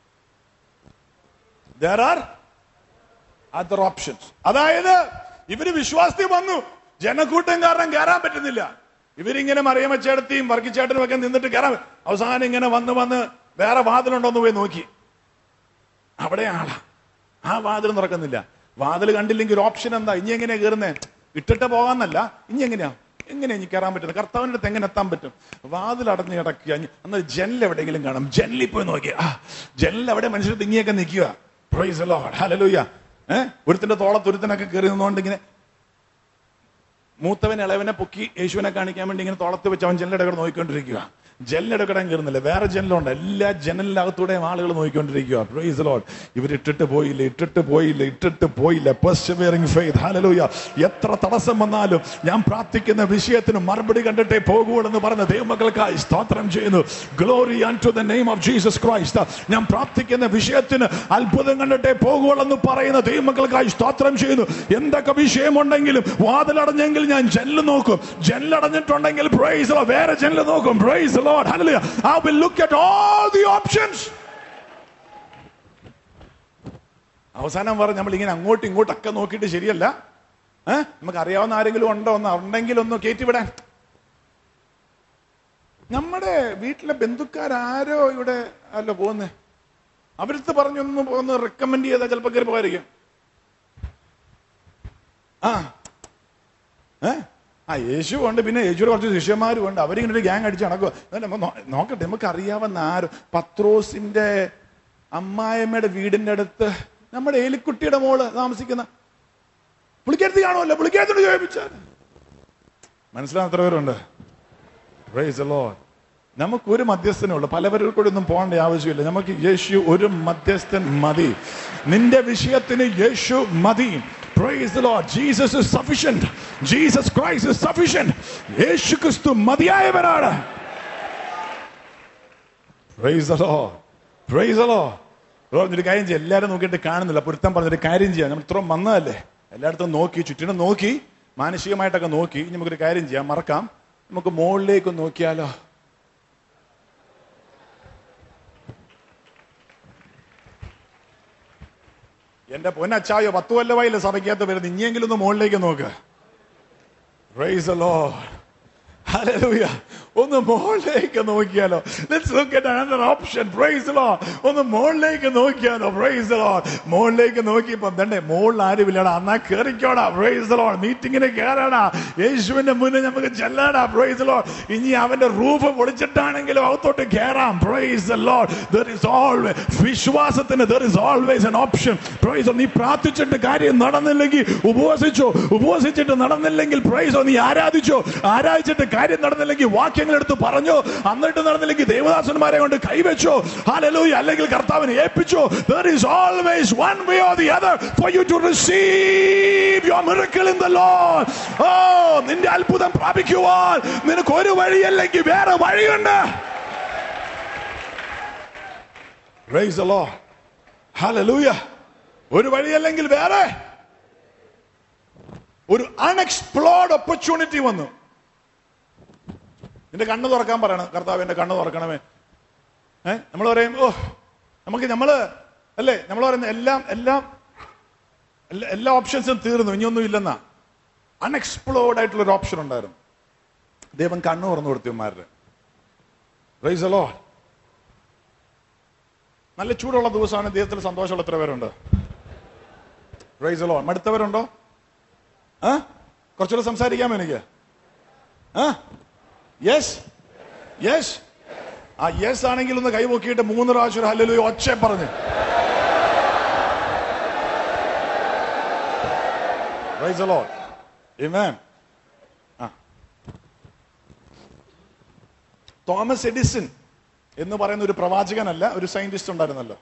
there are other options അതായത് ഇവര് വിശ്വാസത്തിൽ വന്നു ജനക്കൂട്ടം കാരണം കയറാൻ പറ്റുന്നില്ല ഇവരിങ്ങനെ മറിയമച്ചേടത്തിയും വർക്കിച്ചേട്ടനും ഒക്കെ നിന്നിട്ട് കയറാൻ അവസാനം ഇങ്ങനെ വന്ന് വന്ന് വേറെ വാതിലുണ്ടോ എന്ന് പോയി നോക്കി അവിടെ ആളാ ആ വാതിൽ തുറക്കുന്നില്ല വാതിൽ കണ്ടില്ലെങ്കിൽ ഒരു ഓപ്ഷൻ എന്താ ഇനി എങ്ങനെയാ കയറുന്നേ ഇട്ടിട്ട് പോകാന്നല്ല ഇനി എങ്ങനെയാ എങ്ങനെയാ ഇനി കയറാൻ പറ്റുന്നത് കർത്താവിന്റെ അടുത്ത് എങ്ങനെ എത്താൻ പറ്റും വാതിൽ അടഞ്ഞു കിടക്കുക എന്നാൽ ജനൽ എവിടെയെങ്കിലും കാണാം ജനലിൽ പോയി നോക്കിയ ആ ജനൽ എവിടെ മനുഷ്യർ തിങ്ങിയൊക്കെ നിൽക്കുക പ്രൈസ് ലോഡ് ഹല്ലേലൂയ ഏഹ് ഒരുത്തിന്റെ തോളത്ത് ഒരുത്തനൊക്കെ കയറി നിന്നുകൊണ്ട് ഇങ്ങനെ മൂത്തവൻ ഇളവനെ പൊക്കി യേശുവിനെ കാണിക്കാൻ വേണ്ടി ഇങ്ങനെ തോളത്ത് വെച്ച് അവൻ ജനലിടെ കൂടെ നോക്കിക്കൊണ്ടിരിക്കുക ജനലിടെ കിടാൻ കയറുന്നില്ല വേറെ ജനലുണ്ട് എല്ലാ ജനലിനകത്തൂടെയും ആളുകൾ നോക്കിക്കൊണ്ടിരിക്കുക പ്രൈസ് ലോഡ് ഇവർ ഇട്ടിട്ട് പോയില്ല ഇട്ടിട്ട് പോയില്ല ഇട്ടിട്ട് പോയില്ല പെർസിവിയറിംഗ് ഫെയ്ത്ത് ഹല്ലേലൂയ എത്ര തടസ്സം വന്നാലും ഞാൻ പ്രാർത്ഥിക്കുന്ന വിഷയത്തിന് മറുപടി കണ്ടിട്ടേ പോകുള്ളൂ പറഞ്ഞ ദൈവമക്കൾക്കായി സ്തോത്രം ചെയ്യുന്നു glory and to the name of Jesus Christ ഞാൻ പ്രാർത്ഥിക്കുന്ന വിഷയത്തിന് അത്ഭുതം കണ്ടിട്ടേ പോകുള്ളൂ പറയുന്ന ദൈവമക്കൾക്കായി സ്തോത്രം ചെയ്യുന്നു എന്തൊക്കെ വിഷയമുണ്ടെങ്കിലും വാതിലടഞ്ഞെങ്കിൽ ഞാൻ ജനല് നോക്കും ജനലടഞ്ഞിട്ടുണ്ടെങ്കിൽ പ്രൈസ് വേറെ ജനല് നോക്കും praise lord hallelujah I will look at all the options അവസാനം പറഞ്ഞ് നമ്മൾ ഇങ്ങനെ അങ്ങോട്ടും ഇങ്ങോട്ടൊക്കെ നോക്കിയിട്ട് ശരിയല്ല ഏഹ് നമുക്ക് അറിയാവുന്ന ആരെങ്കിലും ഉണ്ടോ ഒന്ന് ഉണ്ടെങ്കിൽ ഒന്ന് കയറ്റിവിടാൻ നമ്മുടെ വീട്ടിലെ ബന്ധുക്കാരാരോ ഇവിടെ അല്ല പോകുന്നേ അവരടുത്ത് പറഞ്ഞൊന്ന് ഒന്ന് റെക്കമെൻഡ് ചെയ്താൽ ചിലപ്പോൾ കയറി പോകായിരിക്കും ആ ഏ ആ യേശു ഉണ്ട് പിന്നെ യേശുവിടെ കുറച്ച് ശിഷ്യന്മാരും ഉണ്ട് അവരിങ്ങനെ ഒരു ഗ്യാങ് അടിച്ച് നടക്കുക എന്നിട്ട് നമ്മ നോ- നോക്കട്ടെ നമുക്ക് അറിയാവുന്ന ആരോ പത്രോസിന്റെ അമ്മായമ്മയുടെ വീടിന്റെ അടുത്ത് നമ്മുടെ എലിക്കുട്ടിയുടെ മോള് താമസിക്കുന്ന പുളിക്കരുത്ത് കാണുമല്ലോ പുളിക്കരുത്തോട് ചോദിച്ചാൽ മനസ്സിലാവുന്ന എത്ര പേരുണ്ട് Praise the Lord. നമുക്ക് ഒരു മധ്യസ്ഥനുള്ളൂ പലവരിൽ കൂടെ ഒന്നും പോകേണ്ട ആവശ്യമില്ല നമുക്ക് യേശു ഒരു മധ്യസ്ഥൻ മതി നിന്റെ വിഷയത്തിന് യേശു മതി Praise the Lord. Jesus is sufficient. Jesus Christ is sufficient. യേശു ക്രിസ്തു മതിയായവരാണ് Praise the Lord. Praise the Lord. Bro, ഒരു കാര്യം ചെയ്യാം എല്ലാവരും നോക്കിയിട്ട് കാണുന്നില്ല പൊരുത്തം പറഞ്ഞൊരു കാര്യം ചെയ്യാം നമ്മൾ ഇത്രയും വന്നതല്ലേ എല്ലായിടത്തും നോക്കി ചുറ്റിനും നോക്കി മാനസികമായിട്ടൊക്കെ നോക്കി ഇനി നമുക്കൊരു കാര്യം ചെയ്യാം മറക്കാം നമുക്ക് മുകളിലേക്ക് നോക്കിയാലോ എന്റെ പൊന്നച്ചായോ പത്ത് കൊല്ലമായില്ല സഭയ്ക്കകത്ത് വരുന്നത് ഇനിയെങ്കിലും ഒന്ന് മുകളിലേക്ക് നോക്ക് Praise the Lord. Hallelujah. ഒന്ന് മുകളിലേക്ക് നോക്കിയാലോ let's look at another option praise lord ഒന്ന് മുകളിലേക്ക് നോക്കിയാലോ പ്രൈസ് ലോ മുകളിലേക്ക് നോക്കിയപ്പോ തന്നെ മുകളിൽ ആരുമില്ലടാ എന്നാ കേറിക്കോടാ പ്രൈസ് ലോ മീറ്റിങ്ങിന് കേറടാ യേശുവിന്റെ മുന്നിൽ നമുക്ക് ചെല്ലാടാ പ്രൈസ് ലോ ഇനി അവന്റെ റൂഫ് പൊളിച്ചിട്ടാണെങ്കിലും അകത്തോട്ട് കേറാം praise lord there is always വിശ്വാസത്തിന് there is always an option praise നീ പ്രാർത്ഥിച്ചിട്ട് കാര്യം നടന്നില്ലെങ്കിൽ ഉപവസിച്ചോ ഉപവസിച്ചിട്ട് നടന്നില്ലെങ്കിൽ പ്രൈസോ നീ ആരാധിച്ചോ ആരാധിച്ചിട്ട് കാര്യം നടന്നില്ലെങ്കിൽ വാക്യങ്ങൾ എടുത്ത് പറഞ്ഞോ എന്നിട്ട് നടന്നില്ലെങ്കിൽ ദേവദാസന്മാരെ കൊണ്ട് കൈവച്ചോ ഹല്ലേലൂയ അല്ലെങ്കിൽ കർത്താവിനെ ഏൽപ്പിച്ചോ there is always one way or the other for you to receive your miracle in the Lord ഓ നിന്റെ അത്ഭുതം പ്രാപിക്കുവാൻ നിനക്ക് ഒരു വഴിയല്ലെങ്കിൽ വേറെ വഴിയുണ്ട് Praise the Lord. Hallelujah. ഒരു വഴിയല്ലെങ്കിൽ വേറെ ഒരു അൺഎക്സ്പ്ലോർഡ് ഓപ്പർച്യൂണിറ്റി വന്നു നിന്റെ കണ്ണ് തുറക്കാൻ പറയണം കർത്താവ് എന്റെ കണ്ണ് തുറക്കണമേ ഏ നമ്മൾ പറയും ഓ നമുക്ക് നമ്മള് അല്ലേ നമ്മൾ പറയുന്ന എല്ലാം എല്ലാം എല്ലാ- എല്ലാ ഓപ്ഷൻസും തീർന്നു ഇനിയൊന്നും ഇല്ലെന്നാ അൺഎക്സ്പ്ലോർഡ് ആയിട്ടുള്ള ഒരു ഓപ്ഷൻ ഉണ്ടായിരുന്നു ദൈവം കണ്ണ് തുറന്നു കൊടുത്തിമാരുടെ റൈസ് അലോ നല്ല ചൂടുള്ള ദിവസമാണ് ദൈവത്തിൽ സന്തോഷമുള്ള എത്ര പേരുണ്ട് റൈസ് അലോ മടുത്തവരുണ്ടോ ആ കുറച്ചുകൂടെ സംസാരിക്കാമോ എനിക്ക് ആ യെസ് യെസ് ആ യെസ് ആണെങ്കിൽ ഒന്ന് കൈപൊക്കിയിട്ട് മൂന്ന് പ്രാവശ്യം ഹല്ലു ഒച്ച പറഞ്ഞു Praise the Lord. Amen. ആ. തോമസ് എഡിസൺ എന്ന് പറയുന്ന ഒരു പ്രവാചകനല്ല ഒരു സയന്റിസ്റ്റ് ഉണ്ടായിരുന്നല്ലോ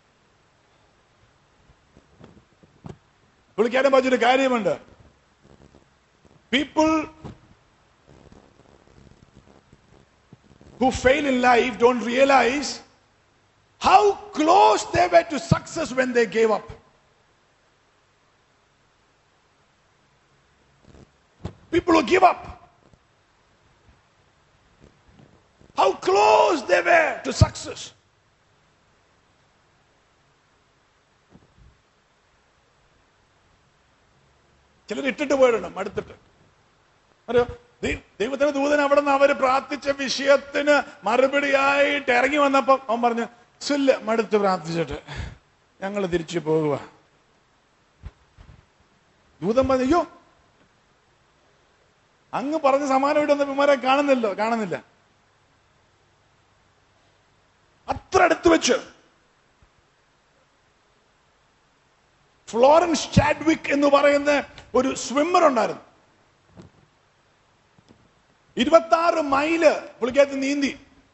പുള്ളിക്കാരൻ പറഞ്ഞൊരു കാര്യമുണ്ട് people who fail in life don't realize how close they were to success when they gave up. People who give up, how close they were to success. ചിലർ ഇട്ടിട്ട് പോയിട്ടുണ്ട് മടുത്തിട്ട് അറിയോ ദൈ- ദൈവത്തിന്റെ ദൂതൻ അവിടെ നിന്ന് അവര് പ്രാർത്ഥിച്ച വിഷയത്തിന് മറുപടിയായിട്ട് ഇറങ്ങി വന്നപ്പോ അവൻ പറഞ്ഞു സുല്ല മടുത്ത് പ്രാർത്ഥിച്ചിട്ട് ഞങ്ങൾ തിരിച്ചു പോകുക ദൂതൻ പറഞ്ഞു അയ്യോ അങ്ങ് പറഞ്ഞ സമാനമായിട്ട് വന്ന വിമാരെ കാണുന്നില്ലോ കാണുന്നില്ല അത്ര അടുത്ത് വെച്ച് ഫ്ലോറൻസ് ചാഡ്വിക് എന്ന് പറയുന്ന ഒരു സ്വിമ്മർ ഉണ്ടായിരുന്നു ഇരുപത്തി ആറ് മൈല് പുള്ളിക്കകത്ത് നീന്തി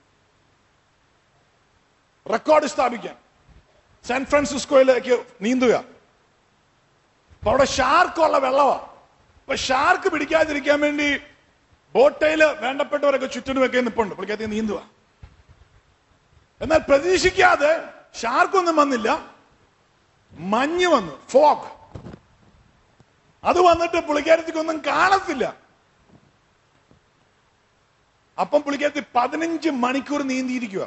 റെക്കോർഡ് സ്ഥാപിക്കാൻ സാൻ ഫ്രാൻസിസ്കോയിലേക്ക് നീന്തുക അപ്പൊ അവിടെ ഷാർക്കുള്ള വെള്ളമാ അപ്പൊ ഷാർക്ക് പിടിക്കാതിരിക്കാൻ വേണ്ടി ബോട്ടയില് വേണ്ടപ്പെട്ടവരൊക്കെ ചുറ്റിനുമൊക്കെ നിപ്പുണ്ട് പുള്ളിക്കകത്ത് നീന്തുക എന്നാൽ പ്രതീക്ഷിക്കാതെ ഷാർക്കൊന്നും വന്നില്ല മഞ്ഞ് വന്നു ഫോഗ് അത് വന്നിട്ട് പുള്ളിക്കാരത്തേക്കൊന്നും കാണത്തില്ല അപ്പം പുള്ളിക്കകത്ത് പതിനഞ്ച് മണിക്കൂർ നീന്തിയിരിക്കുക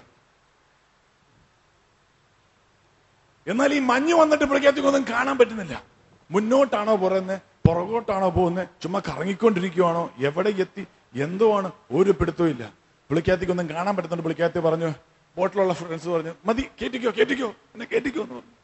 എന്നാൽ ഈ മഞ്ഞ് വന്നിട്ട് പുള്ളിക്കകത്തേക്കൊന്നും കാണാൻ പറ്റുന്നില്ല മുന്നോട്ടാണോ പറയുന്നത് പുറകോട്ടാണോ പോകുന്നത് ചുമ്മാ കറങ്ങിക്കൊണ്ടിരിക്കുവാണോ എവിടെ എത്തി എന്തോ ആണ് ഒരു പിടുത്തവും ഇല്ല പുള്ളിക്കകത്തേക്കൊന്നും കാണാൻ പറ്റുന്നുണ്ട് പുള്ളിക്കകത്ത് പറഞ്ഞു ബോട്ടിലുള്ള ഫ്രണ്ട്സ് പറഞ്ഞു മതി കേറ്റിക്കോ കേറ്റിക്കോ എന്നെ കേറ്റിക്കോ എന്ന് പറഞ്ഞു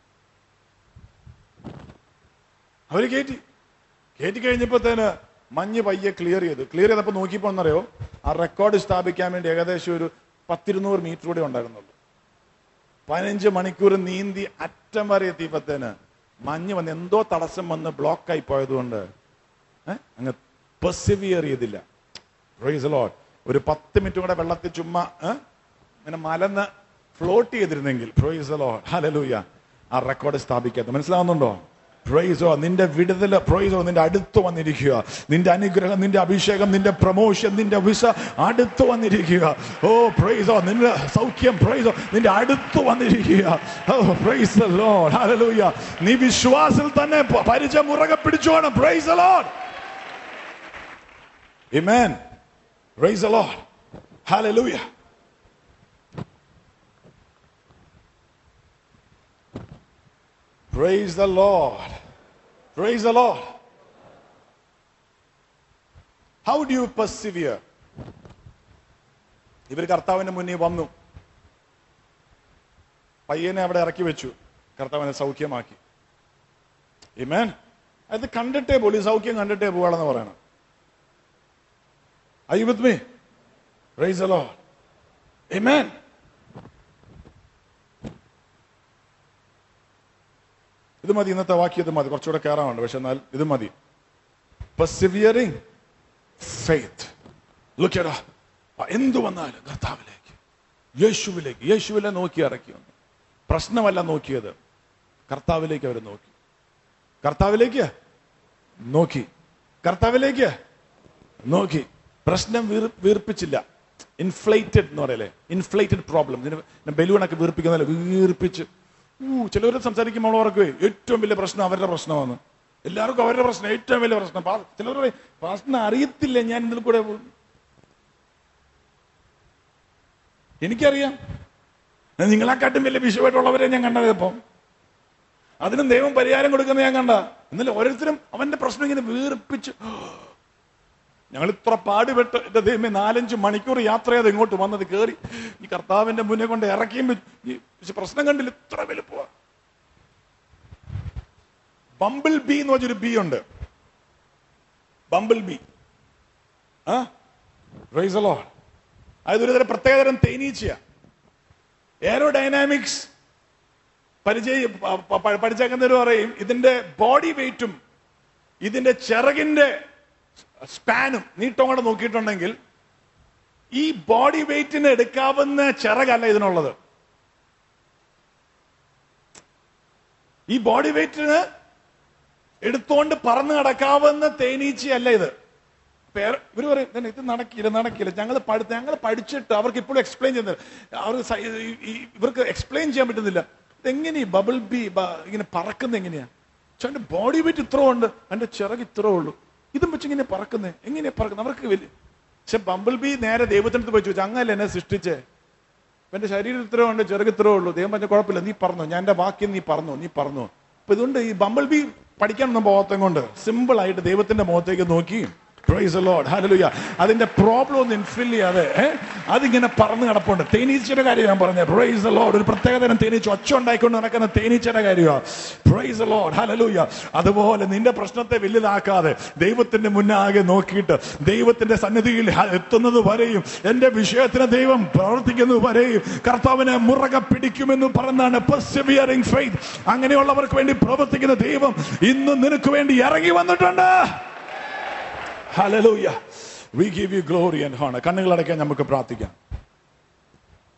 അവര് കയറ്റി കയറ്റി കഴിഞ്ഞപ്പോഴത്തേന് മഞ്ഞ് പയ്യെ ക്ലിയർ ചെയ്തു ക്ലിയർ ചെയ്തപ്പോ നോക്കിയപ്പോ എന്നറിയോ ആ റെക്കോർഡ് സ്ഥാപിക്കാൻ വേണ്ടി ഏകദേശം ഒരു പത്തിരുന്നൂറ് മീറ്റർ കൂടെ ഉണ്ടായിരുന്നുള്ളൂ പതിനഞ്ച് മണിക്കൂർ നീന്തി അറ്റം വരെ എത്തിയപ്പോഴത്തേന് മഞ്ഞ് വന്ന് എന്തോ തടസ്സം വന്ന് ബ്ലോക്കായി പോയതുകൊണ്ട് ഏ, അങ്ങ് പെർസിവിയർ ചെയ്തില്ല Praise the Lord. ഒരു പത്ത് മിനിറ്റ് കൂടെ വെള്ളത്തിൽ ചുമ്മാ ഏ, ഇങ്ങനെ മലന്ന് ഫ്ലോട്ട് ചെയ്തിരുന്നെങ്കിൽ പ്രൊയ്സ് ലോഡ് ഹലലൂയ ആ റെക്കോർഡ് സ്ഥാപിക്കാത്ത മനസ്സിലാവുന്നുണ്ടോ പ്രൊയ്സോ നിന്റെ വിടുതല് പ്രൊയ്സോ നിന്റെ അടുത്ത് വന്നിരിക്കുക നിന്റെ അനുഗ്രഹം നിന്റെ അഭിഷേകം നിന്റെ പ്രൊമോഷൻ നിന്റെ വിസ അടുത്ത് വന്നിരിക്കുക ഓ പ്രൊയ്സോ നിന്റെ സൗഖ്യം പ്രൊയ്സോ നിന്റെ അടുത്ത് വന്നിരിക്കുക ഓ പ്രൈസ് ലോഡ് ഹലലൂയ നീ വിശ്വാസത്തിൽ തന്നെ പ- പരിചയം മുറകെ പിടിച്ചോണം praise lord Amen. Praise the Lord. Hallelujah. Praise the Lord. Praise the Lord. How do you persevere? ഇവർ കർത്താവിന്റെ മുന്നിൽ വന്നു പയ്യനെ അവിടെ ഇറക്കി വെച്ചു കർത്താവിനെ സൗഖ്യമാക്കി ഇമേൻ അത് കണ്ടിട്ടേ പോലും ഈ സൗഖ്യം കണ്ടിട്ടേ പോവാണെന്ന് പറയണം Are you with me? Praise the Lord. Amen. ഇത് മതി ഇന്നത്തെ വാക്യം ഇത് മതി കുറച്ചുകൂടെ കയറാനുണ്ട് പക്ഷെ എന്നാൽ ഇത് മതി പെർസിവിയറിംഗ് ഫെയ്ത്ത് ലുക്കട എന്തു വന്നാലും കർത്താവിലേക്ക് യേശുവിലേക്ക് യേശുവിലെ നോക്കി ഇറക്കി വന്നു പ്രശ്നമല്ല നോക്കിയത് കർത്താവിലേക്ക് അവർ നോക്കി കർത്താവിലേക്ക് നോക്കി കർത്താവിലേക്ക് നോക്കി പ്രശ്നം വീർ വീർപ്പിച്ചില്ല ഇൻഫ്ലേറ്റഡ് എന്ന് പറയല്ലേ ഇൻഫ്ലേറ്റഡ് പ്രോബ്ലം ഇതിന് ബലൂണൊക്കെ വീർപ്പിക്കുന്നതല്ല വീർപ്പിച്ച് ഊ ചിലവർ സംസാരിക്കുമ്പോൾ ഓർക്കുവേ ഏറ്റവും വലിയ പ്രശ്നം അവരുടെ പ്രശ്നമാണ് എല്ലാവർക്കും അവരുടെ പ്രശ്നം ഏറ്റവും വലിയ പ്രശ്നം പാ- ചിലവർ പറയും പ്രശ്നം അറിയത്തില്ല ഞാൻ ഇതിൽ കൂടെ പോകും." എനിക്കറിയാം നിങ്ങളെക്കാട്ടും വലിയ വിഷയമായിട്ടുള്ളവരെ ഞാൻ കണ്ടത് ഇപ്പം അതിനും ദൈവം പരിഹാരം കൊടുക്കുന്ന ഞാൻ കണ്ട ഇന്നലെ ഓരോരുത്തരും അവന്റെ പ്രശ്നം ഇങ്ങനെ വീർപ്പിച്ച് ഞങ്ങൾ ഇത്ര പാടുപെട്ട് എന്റെ ദൈവമേ നാലഞ്ച് മണിക്കൂർ യാത്ര ചെയ്ത് ഇങ്ങോട്ട് വന്നത് കയറി ഈ കർത്താവിന്റെ മുന്നേ കൊണ്ട് ഇറക്കിയും വെച്ചു. ഈ പക്ഷെ പ്രശ്നം കണ്ടില്ല ഇത്ര വലുപ്പ ബമ്പിൾ ബി എന്ന് പറഞ്ഞൊരു ബി ഉണ്ട് ബമ്പിൾ ബി ആ റൈസലോ അതായത് ഒരു തരം പ്രത്യേകതരം തേനീച്ചയാ എയറോഡൈനാമിക്സ് പരിചയ പ- പ- പഠിച്ചേക്കുന്നവർ പറയും ഇതിന്റെ ബോഡി വെയിറ്റും ഇതിന്റെ ചിറകിന്റെ സ്പാനും നീട്ടം കൂടെ നോക്കിയിട്ടുണ്ടെങ്കിൽ ഈ ബോഡി വെയിറ്റിന് എടുക്കാവുന്ന ചിറകല്ല ഇതിനുള്ളത് ഈ ബോഡി വെയിറ്റിന് എടുത്തോണ്ട് പറന്ന് നടക്കാവുന്ന തേനീച്ചയല്ല ഇത് പേര് ഇവര് പറയും "ഇതന്നെ ഇത് നടക്കില്ല നടക്കില്ല ഞങ്ങൾ പഠിത്ത ഞങ്ങൾ പഠിച്ചിട്ട് അവർക്ക് ഇപ്പോഴും എക്സ്പ്ലെയിൻ ചെയ്യുന്നില്ല അവർക്ക് സ- ഈ- ഈ- ഇവർക്ക് എക്സ്പ്ലെയിൻ ചെയ്യാൻ പറ്റുന്നില്ല ഇതെങ്ങനെ ഈ ബബിൾ ബി ഇങ്ങനെ പറക്കുന്ന എങ്ങനെയാ പക്ഷെ അവന്റെ ബോഡി വെയിറ്റ് ഇത്ര ഉണ്ട് അവന്റെ ചിറക് ഇത്രേ ഉള്ളൂ ഇതും വെച്ച് ഇങ്ങനെ പറക്കുന്നത് എങ്ങനെയാ പറക്കുന്നത് അവർക്ക് വലിയ പക്ഷെ ബമ്പിൾ ബി നേരെ ദൈവത്തിനടുത്ത് പോയി ചോദിച്ചു അങ്ങല്ലേ എന്നെ സൃഷ്ടിച്ചേ അപ്പൊ എന്റെ ശരീരം ഇത്രേ ഉണ്ട് ചെറുക് ഇത്രേ ഉള്ളൂ ദൈവം പറഞ്ഞ കുഴപ്പമില്ല നീ പറഞ്ഞു ഞാൻ എന്റെ വാക്യം നീ പറഞ്ഞു നീ പറഞ്ഞു അപ്പൊ ഇതുകൊണ്ട് ഈ ബമ്പിൾ ബി പഠിക്കാനൊന്നും പോകത്തും കൊണ്ട് സിമ്പിൾ ആയിട്ട് ദൈവത്തിന്റെ മുഖത്തേക്ക് നോക്കി പ്രൈസ് ലോഡ് ഹല്ലേലൂയ അതിന്റെ പ്രോബ്ലം ഒന്നും ഇൻഫിൽ ചെയ്യാതെ ഏ, അതിങ്ങനെ പറന്ന് കിടപ്പുണ്ട് തേനീച്ചയുടെ കാര്യം ഞാൻ പറഞ്ഞത് പ്രൈസ് ലോഡ് ഒരു പ്രത്യേകതരം തേനീച്ച ഒച്ച ഉണ്ടായിക്കൊണ്ട് നടക്കുന്ന തേനീച്ചയുടെ കാര്യമാണ് പ്രൈസ് ലോഡ് ഹല്ലേലൂയ അതുപോലെ നിന്റെ പ്രശ്നത്തെ വലുതാക്കാതെ ദൈവത്തിന്റെ മുന്നാകെ നോക്കിയിട്ട് ദൈവത്തിന്റെ സന്നിധിയിൽ ഹ- എത്തുന്നത് വരെയും എന്റെ വിഷയത്തിന് ദൈവം പ്രവർത്തിക്കുന്നത് വരെയും കർത്താവിനെ മുറകെ പിടിക്കുമെന്ന് പറഞ്ഞാണ് പെർസിവിയറിംഗ് ഫെയ്ത്ത് അങ്ങനെയുള്ളവർക്ക് വേണ്ടി പ്രവർത്തിക്കുന്ന ദൈവം ഇന്ന് നിനക്ക് വേണ്ടി ഇറങ്ങി വന്നിട്ടുണ്ട് hallelujah we give you glory and honour കണ്ണുകൾ അടയ്ക്കാൻ നമുക്ക് പ്രാർത്ഥിക്കാം